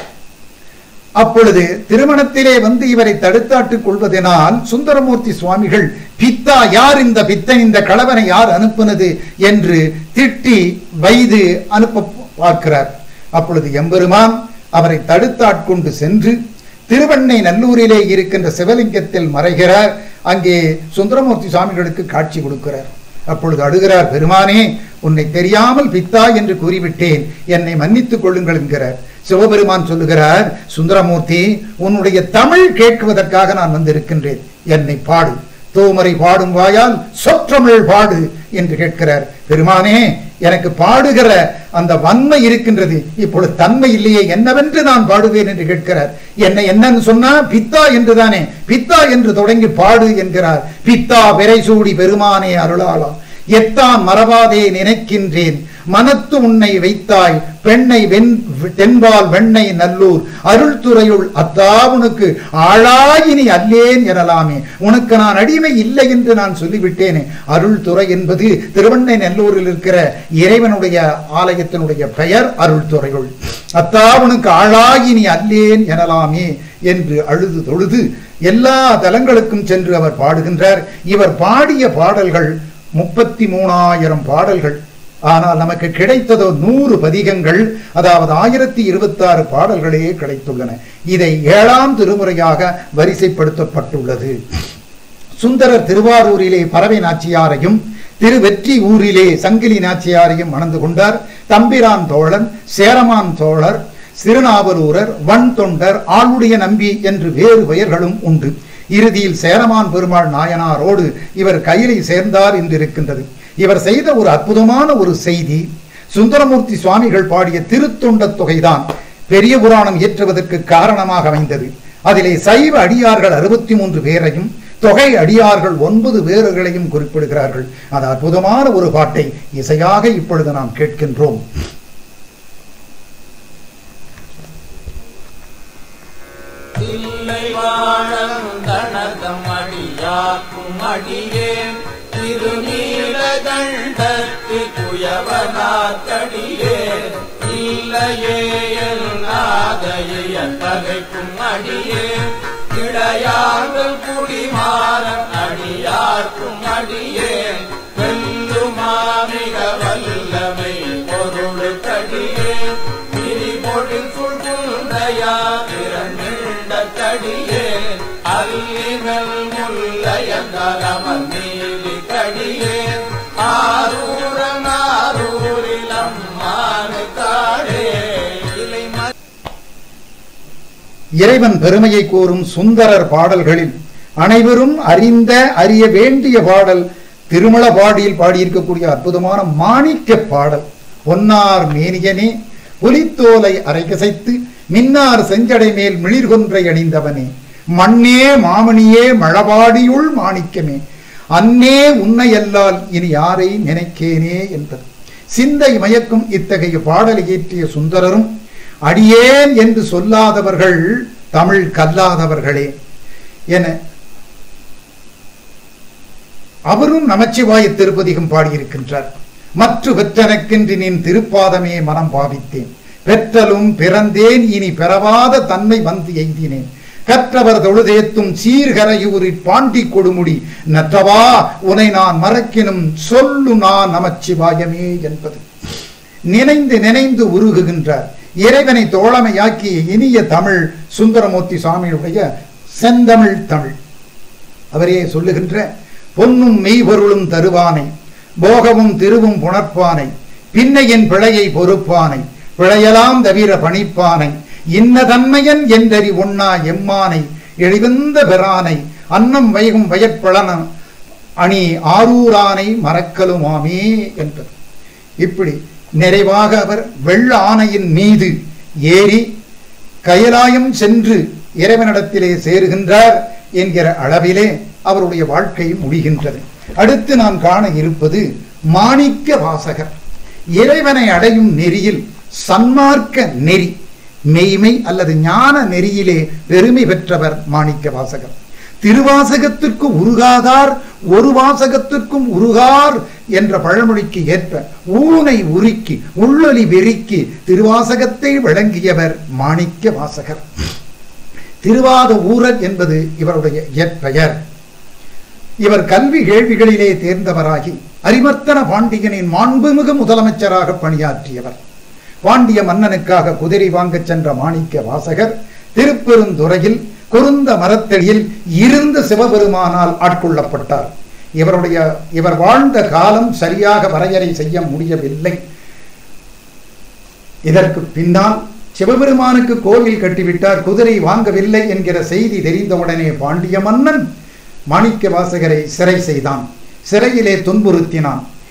அப்பொழுது திருமணத்திலே வந்து இவரை தடுத்தாட்டுக் கொள்வதனால் சுந்தரமூர்த்தி சுவாமிகள் பித்தா யார் இந்த பித்தன் இந்த கணவனை யார் அனுப்புனது என்று திட்டி வைது அனுப்ப பார்க்கிறார் அப்பொழுது எம்பெருமான் அவரை தடுத்தாட்கொண்டு சென்று திருவண்ணை நல்லூரிலே இருக்கின்ற சிவலிங்கத்தில் மறைகிறார் அங்கே சுந்தரமூர்த்தி சுவாமிகளுக்கு காட்சி கொடுக்கிறார் அப்பொழுது அடுகிறார் பெருமானே உன்னை தெரியாமல் பித்தா என்று கூறிவிட்டேன் என்னை மன்னித்துக் கொள்ளுங்கள் என்கிறார் சிவபெருமான் சொல்லுகிறார் சுந்தரமூர்த்தி உன்னுடைய தமிழ் கேட்குவதற்காக நான் வந்திருக்கின்றேன் என்னை பாடு தோமரை பாடும் வாயால் சொற்றமிழ் பாடு என்று கேட்கிறார் பெருமானே எனக்கு பாடுகிற அந்த வன்மை இருக்கின்றது இப்பொழுது தன்மை இல்லையே என்னவென்று நான் பாடுவேன் என்று கேட்கிறார் என்ன என்னன்னு சொன்னா பித்தா என்று தானே பித்தா என்று தொடங்கி பாடு என்கிறார் பித்தா விரை சூடி பெருமானே அருளாளா எத்தான் மறவாதே நினைக்கின்றேன் மனத்து உன்னை வைத்தாய் பெண்ணை வெண் தென்பால் வெண்ணை நல்லூர் அருள்துறையுள் அத்தாவுனுக்கு ஆளாயினி அல்லேன் எனலாமே உனக்கு நான் அடிமை இல்லை என்று நான் சொல்லிவிட்டேனே அருள்துறை என்பது திருவண்ணை நல்லூரில் இருக்கிற இறைவனுடைய ஆலயத்தினுடைய பெயர் அருள்துறையுள் அத்தாவுனுக்கு ஆளாயினி அல்லேன் எனலாமே என்று அழுது தொழுது எல்லா தலங்களுக்கும் சென்று அவர் பாடுகின்றார் இவர் பாடிய பாடல்கள் முப்பத்தி மூணாயிரம் பாடல்கள் ஆனால் நமக்கு கிடைத்ததோ நூறு பதிகங்கள் அதாவது ஆயிரத்தி இருபத்தி ஆறு பாடல்களே கிடைத்துள்ளன இதை ஏழாம் திருமுறையாக வரிசைப்படுத்தப்பட்டுள்ளது சுந்தரர் திருவாரூரிலே பறவை நாச்சியாரையும் திருவெற்றி ஊரிலே சங்கிலி நாச்சியாரையும் மணந்து கொண்டார் தம்பிரான் தோழன் சேரமான் தோழர் சிறுநாவலூரர் வன் தொண்டர் ஆளுடைய நம்பி என்று வேறு பெயர்களும் உண்டு இறுதியில் சேரமான் பெருமாள் நாயனாரோடு இவர் கையிலை சேர்ந்தார் என்று இருக்கின்றது இவர் செய்த ஒரு அற்புதமான ஒரு செய்தி சுந்தரமூர்த்தி சுவாமிகள் பாடிய திருத்தொண்ட தொகைதான் பெரிய புராணம் இயற்றுவதற்கு காரணமாக அமைந்தது அதிலே சைவ அடியார்கள் அறுபத்தி மூன்று பேரையும் தொகை அடியார்கள் ஒன்பது பேர்களையும் குறிப்பிடுகிறார்கள் அது அற்புதமான ஒரு பாட்டை இசையாக இப்பொழுது நாம் கேட்கின்றோம் இல்லை வாழம் தனதம் அடியாக்கும் அடியேன் திருநீல தண்டத்து குயவனாக்கடியே இல்லையே நாதைய பகைக்கும் அடியே இடையார்கள் குடிமாறன் அடியார்க்கும் அடியே வெல்லுமாமிக வல்லமை பொருளுக்கடியே திரிபொழில் சுழ்குந்தையா இரண்ட கடியே அல்லிகள் முல்லையங்கரமர் நீலி கடியே ஆரூரன் ஆரூரிலம் மானு காடே இலை ம இறைவன் பெருமையை கூறும் சுந்தரர் பாடல்களில் அனைவரும் அறிந்த அறிய வேண்டிய பாடல் திருமலபாடியில் பாடியிருக்கக்கூடிய அற்புதமான மாணிக்க பாடல் பொன்னார் மேனியனே புலித்தோலை அரைகசைத்து மின்னார் செஞ்சடை மேல் மிளிர்கொன்றை அணிந்தவனே மண்ணே மாமணியே மழபாடியுள் மாணிக்கமே அன்னே உன்னையல்லால் இனி யாரை நினைக்கேனே என்பது சிந்தை மயக்கும் இத்தகைய பாடலை இயற்றிய சுந்தரரும் அடியேன் என்று சொல்லாதவர்கள் தமிழ் கல்லாதவர்களே என அவரும் நமச்சிவாய திருப்பதிகம் பாடியிருக்கின்றார் மற்ற பெற்றனக்கென்று நின் திருப்பாதமே மனம் பாவித்தேன் பெற்றலும் பிறந்தேன் இனி பெறவாத தன்மை வந்து எய்தினேன் கற்றவர் தொழுதேத்தும் சீர்கரையூரிற் பாண்டி கொடுமுடி நற்றவா உனை நான் மறக்கினும் சொல்லு நான் நமச்சிவாயமே என்பது நினைந்து நினைந்து உருகுகின்றார் இறைவனை தோழமையாக்கிய இனிய தமிழ் சுந்தரமூர்த்தி சுவாமியுடைய செந்தமிழ் தமிழ் அவரே சொல்லுகின்ற பொன்னும் மெய்பொருளும் தருவானை போகமும் திருவும் புணர்ப்பானை பின்னையின் பிழையை பொறுப்பானை பிழையலாம் தவிர பணிப்பானை இன்ன தன்மையன் என்றறி உண்ணா எம்மானை எழிவந்த பெறானை அன்னம் வைகும் வயற்பழன அணி ஆரூரானை மறக்கலுமாமே என்பது இப்படி நிறைவாக அவர் வெள்ள ஆணையின் மீது ஏறி கயலாயம் சென்று இறைவனிடத்திலே சேருகின்றார் என்கிற அளவிலே அவருடைய வாழ்க்கை முடிகின்றது அடுத்து நாம் காண இருப்பது மாணிக்க வாசகர் இறைவனை அடையும் நெறியில் சன்மார்க்க நெறி மெய்மை அல்லது ஞான நெறியிலே பெருமை பெற்றவர் மாணிக்க வாசகர் திருவாசகத்திற்கு உருகாதார் ஒரு வாசகத்திற்கும் உருகார் என்ற பழமொழிக்கு ஏற்ப ஊனை உருக்கி உள்ளொலி வெறிக்கி திருவாசகத்தை வழங்கியவர் மாணிக்க வாசகர் திருவாத ஊரர் என்பது இவருடைய இயற்பெயர் இவர் கல்வி கேள்விகளிலே தேர்ந்தவராகி அரிமர்த்தன பாண்டியனின் மாண்புமிகு முதலமைச்சராக பணியாற்றியவர் பாண்டிய மன்னனுக்காக குதிரை வாங்கச் சென்ற மாணிக்க வாசகர் திருப்பெருந்துறையில் குருந்த மரத்தடியில் இருந்த சிவபெருமானால் ஆட்கொள்ளப்பட்டார் இவருடைய இவர் வாழ்ந்த காலம் சரியாக வரையறை செய்ய முடியவில்லை இதற்கு பின்னால் சிவபெருமானுக்கு கோவில் கட்டிவிட்டார் குதிரை வாங்கவில்லை என்கிற செய்தி தெரிந்தவுடனே பாண்டிய மன்னன் மாணிக்க வாசகரை சிறை செய்தான் சிறையிலே துன்புறுத்தினான்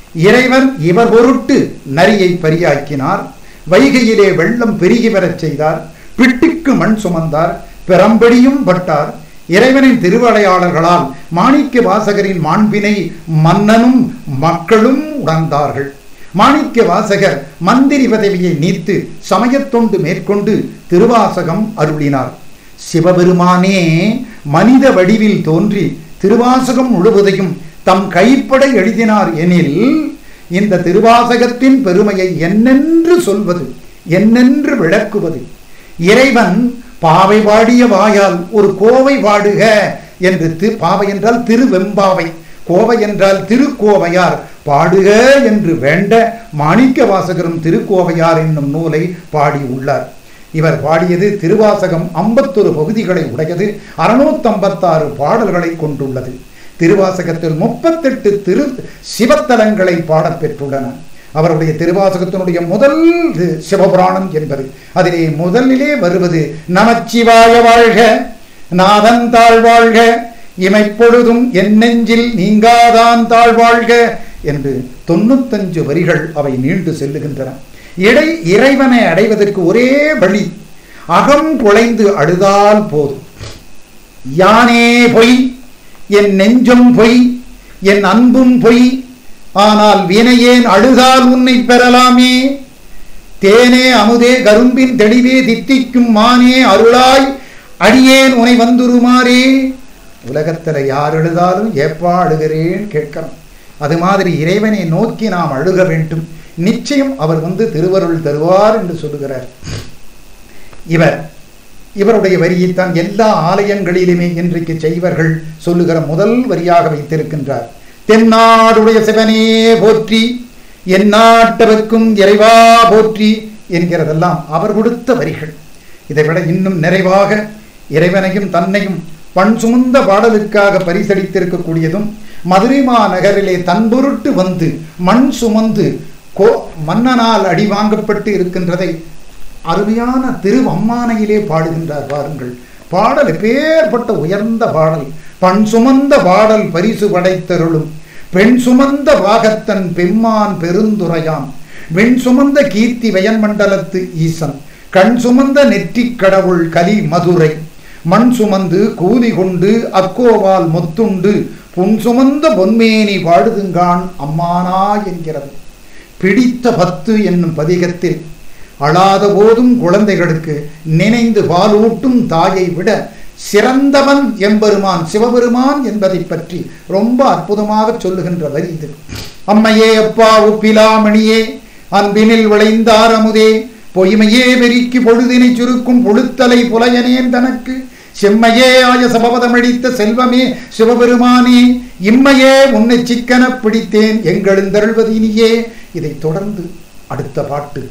இறைவன் இவர் பொருட்டு நரியை பரியாக்கினார் வைகையிலே வெள்ளம் பெருகி வரச் செய்தார் பிட்டுக்கு மண் சுமந்தார் பெரம்படியும் பட்டார் இறைவனின் திருவடையாளர்களால் மாணிக்க வாசகரின் மாண்பினை மன்னனும் மக்களும் உணர்ந்தார்கள் மாணிக்க வாசகர் மந்திரி பதவியை நீத்து சமயத்தொண்டு மேற்கொண்டு திருவாசகம் அருளினார் சிவபெருமானே மனித வடிவில் தோன்றி திருவாசகம் முழுவதையும் தம் கைப்பட எழுதினார் எனில் இந்த திருவாசகத்தின் பெருமையை என்னென்று சொல்வது என்னென்று விளக்குவது இறைவன் பாவை பாடிய வாயால் ஒரு கோவை பாடுக என்று தி- பாவை என்றால் திருவெம்பாவை கோவை என்றால் திருக்கோவையார் பாடுக என்று வேண்ட மாணிக்க வாசகரும் திருக்கோவையார் என்னும் நூலை பாடியுள்ளார் இவர் பாடியது திருவாசகம் ஐம்பத்தொரு பகுதிகளை உடையது அறுநூத்தம்பத்தாறு பாடல்களை கொண்டுள்ளது திருவாசகத்தில் முப்பத்தெட்டு திரு சிவத்தலங்களை பாடப் பெற்றுள்ளன அவருடைய திருவாசகத்தினுடைய முதல் இது சிவபுராணம் என்பது அதிலே முதலிலே வருவது நமச்சிவாய வாழ்க நாதன் தாழ்வாழ்க இமைப்பொழுதும் என் நெஞ்சில் நீங்காதான் தாழ்வாழ்க என்று தொண்ணூத்தஞ்சு வரிகள் அவை நீண்டு செல்லுகின்றன இடை இறைவனை அடைவதற்கு ஒரே வழி அகம் குலைந்து அழுதால் போதும் யானே பொய் என் நெஞ்சும் பொய் என் அன்பும் பொய் ஆனால் வினையேன் அழுதால் உன்னை பெறலாமே தேனே அமுதே கரும்பின் தெளிவே தித்திக்கும் மானே அருளாய் அடியேன் உனை வந்துருமாறே உலகத்துல யார் அழுதாலும் ஏப்பா அழுகிறேன் கேட்கிறோம் அது மாதிரி இறைவனை நோக்கி நாம் அழுக வேண்டும் நிச்சயம் அவர் வந்து திருவருள் தருவார் என்று சொல்லுகிறார் இவர் இவருடைய வரியைத்தான் எல்லா ஆலயங்களிலுமே இன்றைக்கு செய்வர்கள் சொல்லுகிற முதல் வரியாக வைத்திருக்கின்றார் தென்னாடுடைய சிவனே போற்றி எந்நாட்டவர்க்கும் இறைவா போற்றி என்கிறதெல்லாம் அவர் கொடுத்த வரிகள் இதை விட இன்னும் நிறைவாக இறைவனையும் தன்னையும் பண் சுமந்த பாடலுக்காக பரிசளித்திருக்கக்கூடியதும் மதுரை மாநகரிலே தன் பொருட்டு வந்து மண் சுமந்து கோ மன்னனால் அடி வாங்கப்பட்டு இருக்கின்றதை அருமையான திருவம்மானையிலே பாடுகின்றார் பாருங்கள் பாடல் பேர்பட்ட உயர்ந்த பாடல் பண் சுமந்த பாடல் பரிசு படைத்தருளும் பெண் சுமந்த வாகத்தன் பெம்மான் பெருந்துரையான் வெண் சுமந்த கீர்த்தி வயன்மண்டலத்து ஈசன் கண் சுமந்த நெற்றிக் கடவுள் கலி மதுரை மண் சுமந்து கூலி கொண்டு அக்கோவால் முத்துண்டு புன் சுமந்த பொன்மேனி வாடுதுங்கான் அம்மானா என்கிறது பிடித்த பத்து என்னும் பதிகத்தில் அழாத போதும் குழந்தைகளுக்கு நினைந்து பாலூட்டும் தாயை விட சிறந்தவன் எம்பெருமான் சிவபெருமான் என்பதை பற்றி ரொம்ப அற்புதமாக சொல்லுகின்ற வரி இது அம்மையே அப்பா உப்பிலாமணியே அன்பினில் விளைந்தார் அமுதே பொய்மையே வெறிக்கு பொழுதினை சுருக்கும் பொழுத்தலை புலையனேன் தனக்கு செம்மையே ஆய சபவதமடித்த செல்வமே சிவபெருமானே இம்மையே உன்னை சிக்கனப் பிடித்தேன் எங்களெந்தருள்வது இனியே இதைத் தொடர்ந்து அடுத்த பாட்டு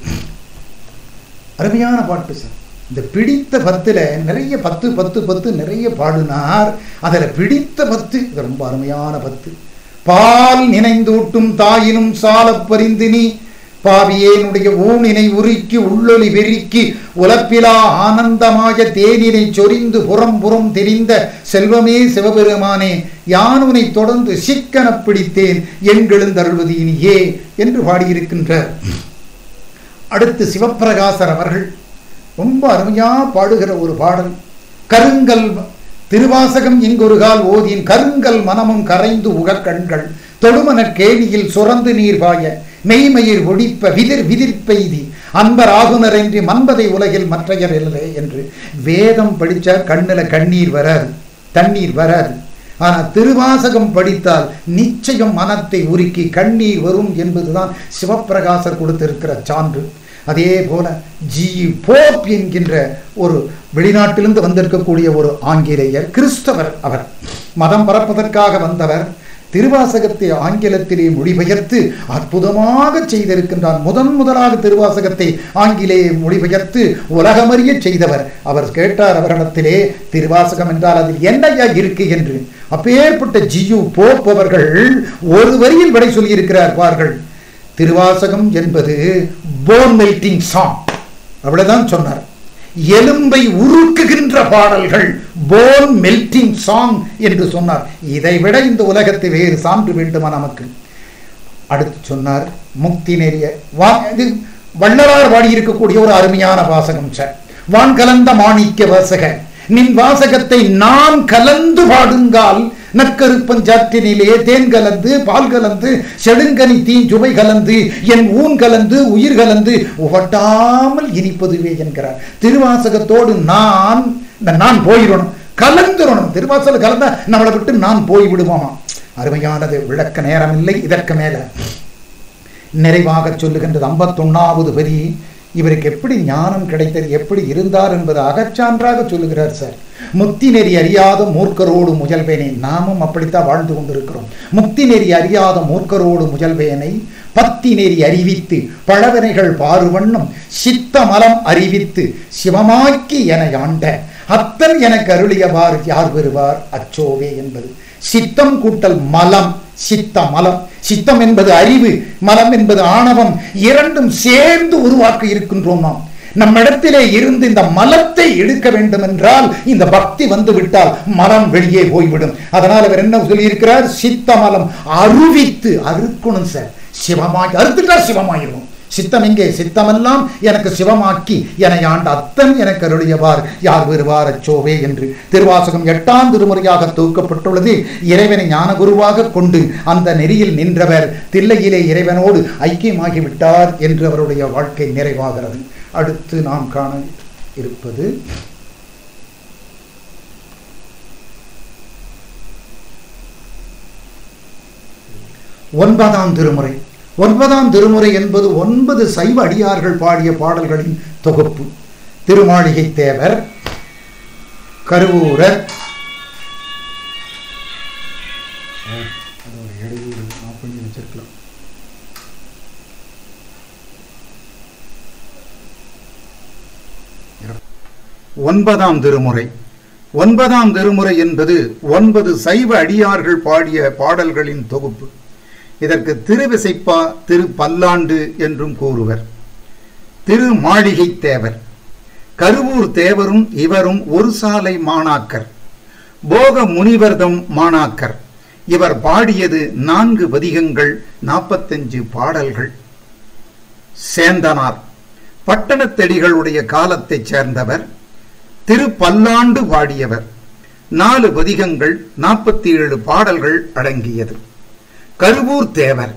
அருமையான பாட்டு சார் இந்த பிடித்த பத்துல நிறைய பத்து பத்து பத்து நிறைய பாடினார் அதில் பிடித்த பத்து இது ரொம்ப அருமையான பத்து பால் நினைந்தூட்டும் தாயினும் சாலப் பரிந்து நீ பாவியேனுடைய ஊனினை உருக்கி உள்ளொலி வெறிக்கி உலப்பிலா ஆனந்தமாய தேனினை சொரிந்து புறம் புறம் தெரிந்த செல்வமே சிவபெருமானே யானுனை தொடர்ந்து சிக்கனப் பிடித்தேன் எங்கெழுந்தருள்வது இனியே என்று பாடியிருக்கின்றார் அடுத்து சிவப்பிரகாசர் அவர்கள் ரொம்ப அருமையா பாடுகிற ஒரு பாடல் கருங்கல் திருவாசகம் இங்கொருகால் ஓதியின் கருங்கல் மனமும் கரைந்து உகக்கண்கள் தொடுமன கேணியில் சுரந்து நீர் பாய மெய்மயிர் ஒடிப்ப விதிர் விதிர்ப்பெய்தி அன்பர் ஆகுனர் என்று மன்பதை உலகில் மற்றையர் இல்லை என்று வேதம் படிச்சா கண்ணுல கண்ணீர் வராது தண்ணீர் வராது ஆனா திருவாசகம் படித்தால் நிச்சயம் மனத்தை உருக்கி கண்ணீர் வரும் என்பதுதான் சிவப்பிரகாசர் கொடுத்திருக்கிற சான்று அதே போல ஜி போப் என்கின்ற ஒரு வெளிநாட்டிலிருந்து வந்திருக்கக்கூடிய ஒரு ஆங்கிலேயர் கிறிஸ்தவர் அவர் மதம் பரப்பதற்காக வந்தவர் திருவாசகத்தை ஆங்கிலத்திலே மொழிபெயர்த்து அற்புதமாக செய்திருக்கின்றார் முதன் முதலாக திருவாசகத்தை ஆங்கிலேயே மொழிபெயர்த்து உலகமறிய செய்தவர் அவர் கேட்டார் அவரிடத்திலே திருவாசகம் என்றால் அதில் என்னையா இருக்கு என்று அப்பேற்பட்ட ஜியு போப் அவர்கள் ஒரு வரியில் விடை சொல்லியிருக்கிறார் பார்கள் திருவாசகம் என்பது போன் மெல்டிங் சாங் அவ்வளவுதான் சொன்னார் எலும்பை உருக்குகின்ற பாடல்கள் போன் மெல்டிங் சாங் என்று சொன்னார் இதை விட இந்த உலகத்தை வேறு சான்று வேண்டுமா நமக்கு அடுத்து சொன்னார் முக்தி நெறிய வா இது வள்ளலார் பாடி இருக்கக்கூடிய ஒரு அருமையான வாசகம் சார் வான் கலந்த மாணிக்க வாசக நின் வாசகத்தை நான் கலந்து பாடுங்கால் நற்கருப்பஞ்சாற்றினிலே தேன் கலந்து பால் கலந்து செடுங்கனி தீஞ்சுவை கலந்து என் ஊன் கலந்து உயிர் கலந்து உவட்டாமல் இனிப்பதுவே என்கிறார் திருவாசகத்தோடு நான் இந்த நான் போயிடணும் கலந்துடணும் திருவாசல கலந்தா நம்மளை விட்டு நான் போய் விடுவோமா அருமையானது விளக்க நேரம் இல்லை இதற்கு மேல நிறைவாக சொல்லுகின்றது ஐம்பத்தொன்னாவது வரி இவருக்கு எப்படி ஞானம் கிடைத்தது எப்படி இருந்தார் என்பது அகச்சான்றாக சொல்லுகிறார் சார் முக்தி நெறி அறியாத மூர்க்கரோடு முயல்வேனை நாமும் அப்படித்தான் வாழ்ந்து கொண்டிருக்கிறோம் முக்தி நெறி அறியாத மூர்க்கரோடு முயல்வேனை பத்தி நெறி அறிவித்து பழவினைகள் பாருவண்ணம் சித்த மலம் அறிவித்து சிவமாக்கி என ஆண்ட அத்தன் எனக்கு அருளியவார் யார் பெறுவார் அச்சோவே என்பது சித்தம் கூட்டல் மலம் சித்த மலம் சித்தம் என்பது அறிவு மலம் என்பது ஆணவம் இரண்டும் சேர்ந்து உருவாக்க இருக்கின்றோம் நாம் நம்மிடத்திலே இருந்து இந்த மலத்தை எடுக்க வேண்டும் என்றால் இந்த பக்தி வந்து விட்டால் மலம் வெளியே போய்விடும் அதனால் அவர் என்ன சொல்லியிருக்கிறார் சித்த மலம் அருவித்து அறுக்கணும் சார் சிவமாக்கி அறுத்துட்டா சிவமாயிரும் சித்தம் எங்கே சித்தமெல்லாம் எனக்கு சிவமாக்கி என ஆண்ட அத்தன் எனக்கு அருளியவார் யார் வருவார் அச்சோவே என்று திருவாசகம் எட்டாம் திருமுறையாக தூக்கப்பட்டுள்ளது இறைவனை ஞானகுருவாக கொண்டு அந்த நெறியில் நின்றவர் தில்லையிலே இறைவனோடு ஐக்கியமாகி விட்டார் என்று அவருடைய வாழ்க்கை நிறைவாகிறது அடுத்து நாம் காண இருப்பது ஒன்பதாம் திருமுறை ஒன்பதாம் திருமுறை என்பது ஒன்பது சைவ அடியார்கள் பாடிய பாடல்களின் தொகுப்பு திருமாளிகை தேவர் கருவூரர் வச்சிருக்கலாம் ஒன்பதாம் திருமுறை ஒன்பதாம் திருமுறை என்பது ஒன்பது சைவ அடியார்கள் பாடிய பாடல்களின் தொகுப்பு இதற்கு திருவிசைப்பா திரு பல்லாண்டு என்றும் கூறுவர் திரு மாளிகை தேவர் கருவூர் தேவரும் இவரும் ஒரு சாலை மாணாக்கர் போக முனிவர்தம் மாணாக்கர் இவர் பாடியது நான்கு பதிகங்கள் நாற்பத்தஞ்சு பாடல்கள் சேந்தனார் பட்டணத்தெடிகளுடைய காலத்தைச் சேர்ந்தவர் திரு பல்லாண்டு பாடியவர் நாலு பதிகங்கள் நாற்பத்தி ஏழு பாடல்கள் அடங்கியது கருவூர் தேவர்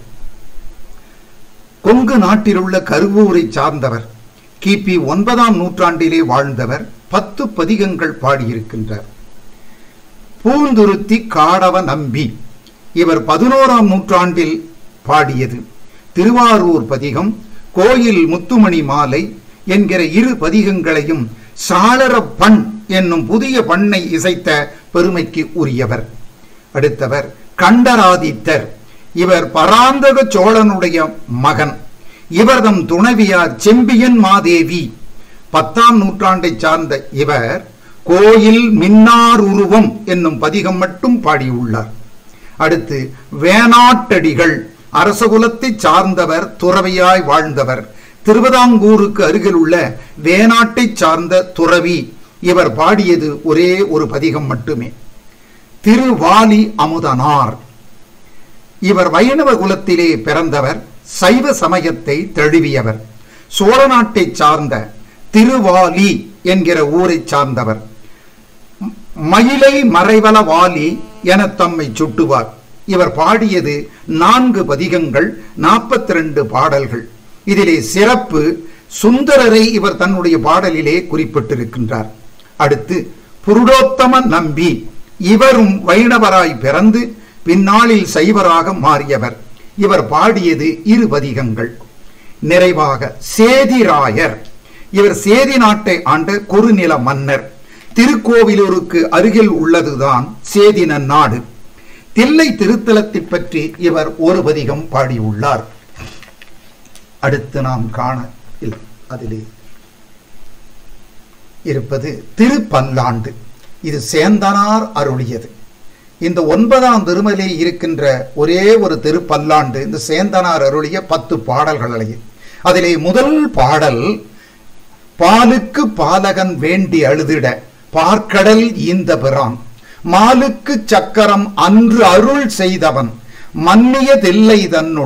கொங்கு நாட்டிலுள்ள கருவூரை சார்ந்தவர் கிபி ஒன்பதாம் நூற்றாண்டிலே வாழ்ந்தவர் பத்து பதிகங்கள் பாடியிருக்கின்றார் பூந்துருத்தி காடவ நம்பி இவர் பதினோராம் நூற்றாண்டில் பாடியது திருவாரூர் பதிகம் கோயில் முத்துமணி மாலை என்கிற இரு பதிகங்களையும் சாளர பண் என்னும் புதிய பண்ணை இசைத்த பெருமைக்கு உரியவர் அடுத்தவர் கண்டராதித்தர் இவர் பராந்தக சோழனுடைய மகன் இவர்தம் துணைவியார் செம்பியன் மாதேவி பத்தாம் நூற்றாண்டை சார்ந்த இவர் கோயில் மின்னார் உருவம் என்னும் பதிகம் மட்டும் பாடியுள்ளார் அடுத்து வேணாட்டடிகள் அரசகுலத்தை சார்ந்தவர் துறவியாய் வாழ்ந்தவர் திருவிதாங்கூருக்கு அருகில் உள்ள வேணாட்டை சார்ந்த துறவி இவர் பாடியது ஒரே ஒரு பதிகம் மட்டுமே திருவாலி அமுதனார் இவர் வைணவ குலத்திலே பிறந்தவர் சைவ சமயத்தை தழுவியவர் சோழ நாட்டை சார்ந்த திருவாலி என்கிற ஊரை சார்ந்தவர் மயிலை மறைவல வாலி என தம்மை சுட்டுவார் இவர் பாடியது நான்கு பதிகங்கள் நாற்பத்தி ரெண்டு பாடல்கள் இதிலே சிறப்பு சுந்தரரை இவர் தன்னுடைய பாடலிலே குறிப்பிட்டிருக்கின்றார் அடுத்து புருடோத்தம நம்பி இவரும் வைணவராய் பிறந்து பின்னாளில் சைவராக மாறியவர் இவர் பாடியது இரு பதிகங்கள் நிறைவாக சேதிராயர் இவர் சேதி நாட்டை ஆண்ட குறுநில மன்னர் திருக்கோவிலூருக்கு அருகில் உள்ளதுதான் சேதின நாடு தில்லை திருத்தலத்தை பற்றி இவர் ஒரு பதிகம் பாடியுள்ளார் அடுத்து நாம் காண இல்லை அதிலே இருப்பது திருப்பல்லாண்டு இது சேந்தனார் அருளியது இந்த ஒன்பதாம் திருமலே இருக்கின்ற ஒரே ஒரு திருப்பல்லாண்டு இந்த சேந்தனார் அருளிய பத்து பாடல்களிலே அதிலே முதல் பாடல் பாலுக்கு பாலகன் வேண்டி அழுதிட பார்க்கடல் ஈந்த பிரான் மாலுக்கு சக்கரம் அன்று அருள் செய்தவன் மன்னிய தில்லை தன்னுள்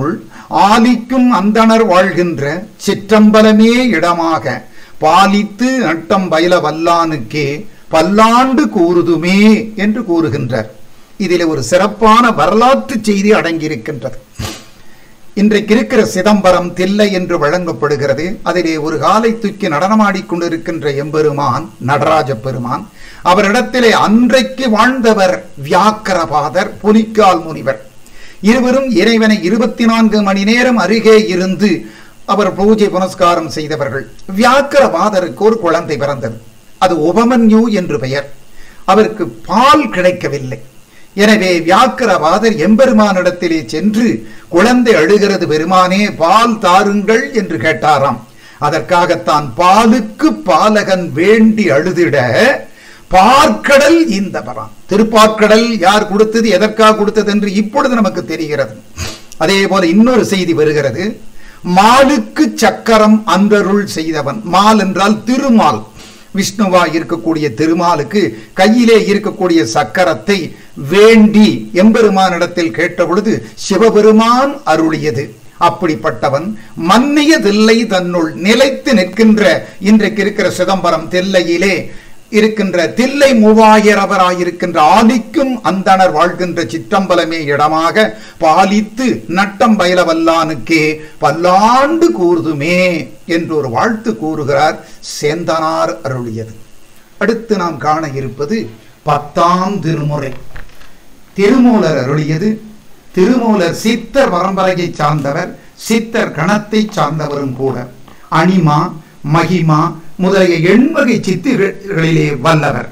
ஆலிக்கும் அந்தணர் வாழ்கின்ற சிற்றம்பலமே இடமாக பாலித்து நட்டம் பயில வல்லானுக்கே பல்லாண்டு கூறுதுமே என்று கூறுகின்றார் இதில் ஒரு சிறப்பான வரலாற்று செய்தி அடங்கியிருக்கின்றது இன்றைக்கு இருக்கிற சிதம்பரம் தில்லை என்று வழங்கப்படுகிறது அதிலே ஒரு காலை தூக்கி நடனமாடிக் கொண்டிருக்கின்ற எம்பெருமான் நடராஜ பெருமான் அவரிடத்திலே அன்றைக்கு வாழ்ந்தவர் வியாக்கரபாதர் புலிக்கால் முனிவர் இருவரும் இறைவனை இருபத்தி நான்கு மணி நேரம் அருகே இருந்து அவர் பூஜை புனஸ்காரம் செய்தவர்கள் வியாக்கரபாதருக்கு ஒரு குழந்தை பிறந்தது அது உபமன்யு என்று பெயர் அவருக்கு பால் கிடைக்கவில்லை எனவே வியாக்கரவாதர் எம்பெருமானிடத்திலே சென்று குழந்தை அழுகிறது பெருமானே பால் தாருங்கள் என்று கேட்டாராம் அதற்காகத்தான் பாலுக்கு பாலகன் வேண்டி அழுதிட பார்க்கடல் ஈந்தவராம் திருப்பார்க்கடல் யார் கொடுத்தது எதற்காக கொடுத்தது என்று இப்பொழுது நமக்கு தெரிகிறது அதே போல இன்னொரு செய்தி வருகிறது மாலுக்கு சக்கரம் அன்றருள் செய்தவன் மால் என்றால் திருமால் விஷ்ணுவா இருக்கக்கூடிய திருமாலுக்கு கையிலே இருக்கக்கூடிய சக்கரத்தை வேண்டி எம்பெருமானிடத்தில் கேட்ட பொழுது சிவபெருமான் அருளியது அப்படிப்பட்டவன் மன்னிய தில்லை தன்னுள் நிலைத்து நிற்கின்ற இன்றைக்கு இருக்கிற சிதம்பரம் தில்லையிலே இருக்கின்ற தில்லை மூவாயிரவராயிருக்கின்ற ஆதிக்கும் அந்தணர் வாழ்கின்ற சிற்றம்பலமே இடமாக பாலித்து நட்டம் பயிலவல்லானுக்கே பல்லாண்டு கூறுதுமே என்று ஒரு வாழ்த்து கூறுகிறார் சேந்தனார் அருளியது அடுத்து நாம் காண இருப்பது பத்தாம் திருமுறை திருமூலர் அருளியது திருமூலர் சித்தர் பரம்பரையை சார்ந்தவர் சித்தர் கணத்தை சார்ந்தவரும் கூட அனிமா மகிமா முதலிய எண்வகை சித்துகளிலே வல்லவர்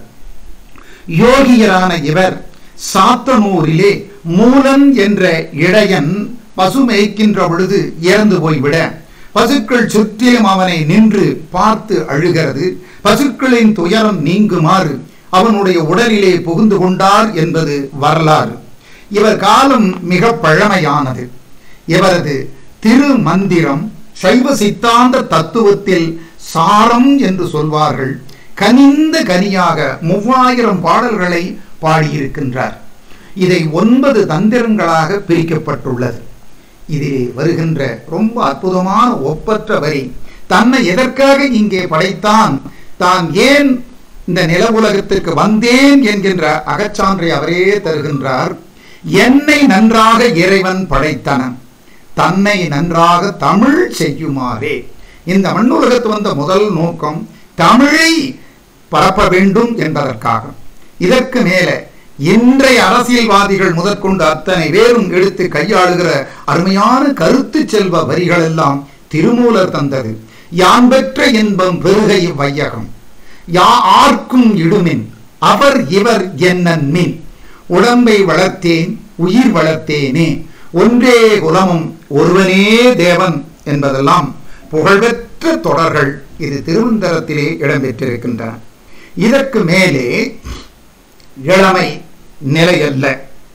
யோகியரான இவர் சாத்தனூரிலே மூலன் என்ற இடையன் பசு மேய்க்கின்ற பொழுது இறந்து போய்விட பசுக்கள் சுற்றிலும் அவனை நின்று பார்த்து அழுகிறது பசுக்களின் துயரம் நீங்குமாறு அவனுடைய உடலிலே புகுந்து கொண்டார் என்பது வரலாறு இவர் காலம் மிக பழமையானது இவரது திருமந்திரம் சைவ சித்தாந்த தத்துவத்தில் சாரம் என்று சொல்வார்கள் கனிந்த கனியாக மூவாயிரம் பாடல்களை பாடியிருக்கின்றார் இதை ஒன்பது தந்திரங்களாக பிரிக்கப்பட்டுள்ளது இதிலே வருகின்ற ரொம்ப அற்புதமான ஒப்பற்ற வரி தன்னை எதற்காக இங்கே படைத்தான் தான் ஏன் இந்த நில உலகத்திற்கு வந்தேன் என்கின்ற அகச்சான்றை அவரே தருகின்றார் என்னை நன்றாக இறைவன் படைத்தனன் தன்னை நன்றாக தமிழ் செய்யுமாறே இந்த மண்ணுலகத்து வந்த முதல் நோக்கம் தமிழை பரப்ப வேண்டும் என்பதற்காக இதற்கு மேலே இன்றைய அரசியல்வாதிகள் முதற்கொண்டு அத்தனை பேரும் எடுத்து கையாளுகிற அருமையான கருத்து செல்வ வரிகள் எல்லாம் திருமூலர் தந்தது யான் பெற்ற இன்பம் பெருகை வையகம் யா ஆர்க்கும் இடுமின் அவர் இவர் என்னன் மின் உடம்பை வளர்த்தேன் உயிர் வளர்த்தேனே ஒன்றே குலமும் ஒருவனே தேவன் என்பதெல்லாம் புகழ்பெற்ற தொடர்கள் இது திருவந்தரத்திலே இடம்பெற்றிருக்கின்றன இதற்கு மேலே இளமை நிலையல்ல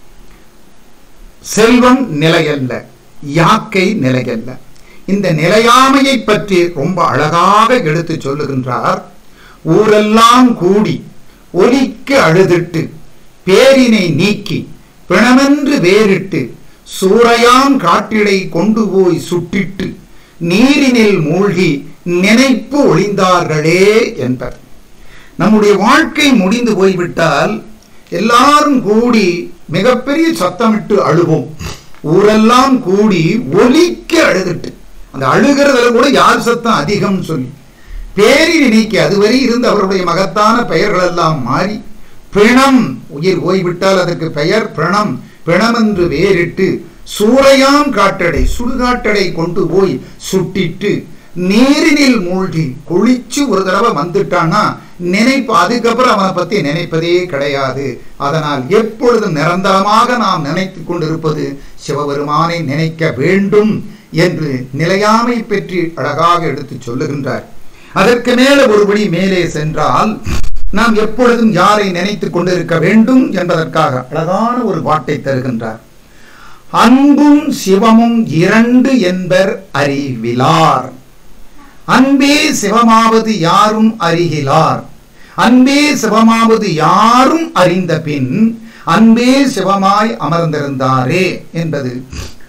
செல்வம் நிலையல்ல யாக்கை நிலையல்ல இந்த நிலையாமையை பற்றி ரொம்ப அழகாக எடுத்து சொல்லுகின்றார் ஊரெல்லாம் கூடி ஒலிக்க அழுதிட்டு பேரினை நீக்கி பிணமென்று வேறிட்டு சூறையாம் காட்டிடை கொண்டு போய் சுட்டிட்டு நீரினில் மூழ்கி நினைப்பு ஒளிந்தார்களே என்பர் நம்முடைய வாழ்க்கை முடிந்து போய்விட்டால் எல்லாரும் கூடி மிகப்பெரிய சத்தமிட்டு அழுவோம் ஊரெல்லாம் கூடி ஒலிக்க அழுதுட்டு அந்த அழுகிறதுல கூட யார் சத்தம் அதிகம் சொல்லி பேரினை நீக்கி அதுவரை இருந்த அவருடைய மகத்தான பெயர்கள் எல்லாம் மாறி பிணம் உயிர் போய்விட்டால் அதற்கு பெயர் பிணம் பிணமென்று வேறிட்டு சூறையாம் காட்டடை சுடுகாட்டடை கொண்டு போய் சுட்டிட்டு நீரினில் மூழ்கி குளிச்சு ஒரு தடவை வந்துட்டான்னா நினைப்பு அதுக்கப்புறம் அவனை பத்தி நினைப்பதே கிடையாது அதனால் எப்பொழுதும் நிரந்தரமாக நாம் நினைத்து கொண்டிருப்பது சிவபெருமானை நினைக்க வேண்டும் என்று நிலையாமை பற்றி அழகாக எடுத்து சொல்லுகின்றார் அதற்கு மேல ஒருபடி மேலே சென்றால் நாம் எப்பொழுதும் யாரை நினைத்துக் கொண்டிருக்க வேண்டும் என்பதற்காக அழகான ஒரு பாட்டை தருகின்றார் அன்பும் சிவமும் இரண்டு என்பர் அறிவிலார் அன்பே சிவமாவது யாரும் அறிகிலார் அன்பே சிவமாவது யாரும் அறிந்த பின் அன்பே சிவமாய் அமர்ந்திருந்தாரே என்பது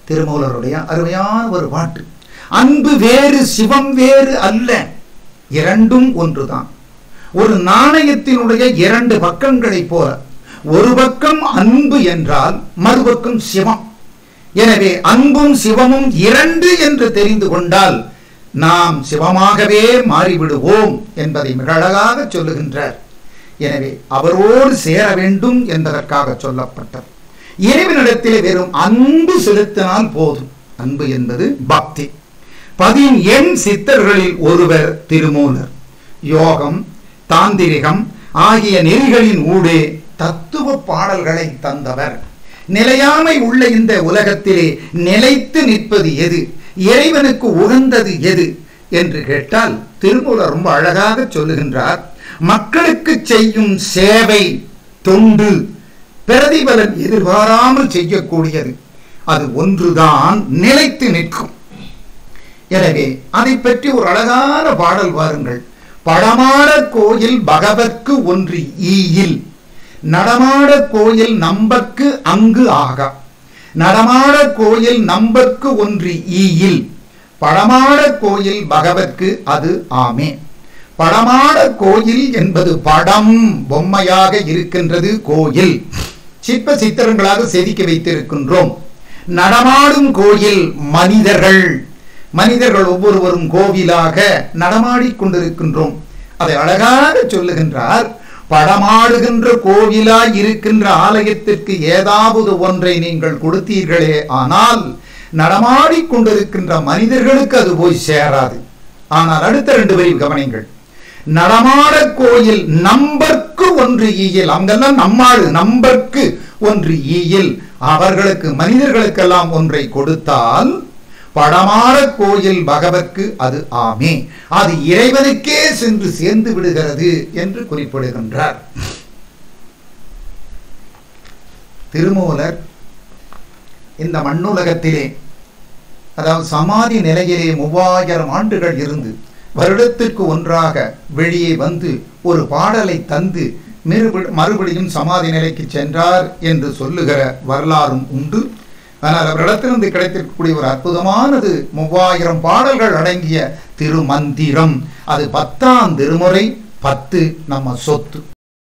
திருமூலருடைய அருமையான ஒரு பாட்டு அன்பு வேறு சிவம் வேறு அல்ல இரண்டும் ஒன்றுதான் ஒரு நாணயத்தினுடைய இரண்டு பக்கங்களைப் போல ஒரு பக்கம் அன்பு என்றால் மறுபக்கம் சிவம் எனவே அன்பும் சிவமும் இரண்டு என்று தெரிந்து கொண்டால் நாம் சிவமாகவே மாறிவிடுவோம் என்பதை மிக அழகாக சொல்லுகின்றார் எனவே அவரோடு சேர வேண்டும் என்பதற்காக சொல்லப்பட்டது இறைவனிடத்தில் வெறும் அன்பு செலுத்தினால் போதும் அன்பு என்பது பக்தி பதின் எண் சித்தர்களில் ஒருவர் திருமூலர் யோகம் தாந்திரிகம் ஆகிய நெறிகளின் ஊடே தத்துவ பாடல்களை தந்தவர் நிலையாமை உள்ள இந்த உலகத்திலே நிலைத்து நிற்பது எது இறைவனுக்கு உகந்தது எது என்று கேட்டால் திருமூலர் ரொம்ப அழகாக சொல்லுகின்றார் மக்களுக்கு செய்யும் சேவை தொண்டு பிரதிபலன் எதிர்பாராமல் செய்யக்கூடியது அது ஒன்றுதான் நிலைத்து நிற்கும் எனவே அதை பற்றி ஒரு அழகான பாடல் வாருங்கள் படமாட கோயில் பகவர்க்கு ஒன்று ஈயில் நடமாட கோயில் நம்பர்க்கு அங்கு ஆகா நடமாட கோயில் நம்பர்க்கு ஒன்று ஈயில் படமாட கோயில் பகவர்க்கு அது ஆமே படமாட கோயில் என்பது படம் பொம்மையாக இருக்கின்றது கோயில் சிற்ப சித்திரங்களாக செதுக்கி வைத்திருக்கின்றோம் நடமாடும் கோயில் மனிதர்கள் மனிதர்கள் ஒவ்வொருவரும் கோவிலாக நடமாடிக் கொண்டிருக்கின்றோம் அதை அழகாக சொல்லுகின்றார் படமாடுகின்ற கோவிலாய் இருக்கின்ற ஆலயத்திற்கு ஏதாவது ஒன்றை நீங்கள் கொடுத்தீர்களே ஆனால் நடமாடிக் கொண்டிருக்கின்ற மனிதர்களுக்கு அது போய் சேராது ஆனால் அடுத்த ரெண்டு வரி கவனிங்கள் நடமாட கோயில் நம்பர்க்கு ஒன்று ஈயில் அங்கெல்லாம் நம்மாடு நம்பர்க்கு ஒன்று ஈயில் அவர்களுக்கு மனிதர்களுக்கெல்லாம் ஒன்றை கொடுத்தால் படமாட கோயில் பகவர்க்கு அது ஆமே அது இறைவனுக்கே சென்று சேர்ந்து விடுகிறது என்று குறிப்பிடுகின்றார் திருமூலர் இந்த மண்ணுலகத்திலே அதாவது சமாதி நிலையிலே மூவாயிரம் ஆண்டுகள் இருந்து வருடத்திற்கு ஒன்றாக வெளியே வந்து ஒரு பாடலை தந்து மறுபடி- மறுபடியும் சமாதி நிலைக்கு சென்றார் என்று சொல்லுகிற வரலாறும் உண்டு ஆனால் அவரிடத்திலிருந்து கிடைத்திருக்கக்கூடிய ஒரு அற்புதமானது மூவாயிரம் பாடல்கள் அடங்கிய திருமந்திரம் அது பத்தாம் திருமுறை பத்து நம்ம சொத்து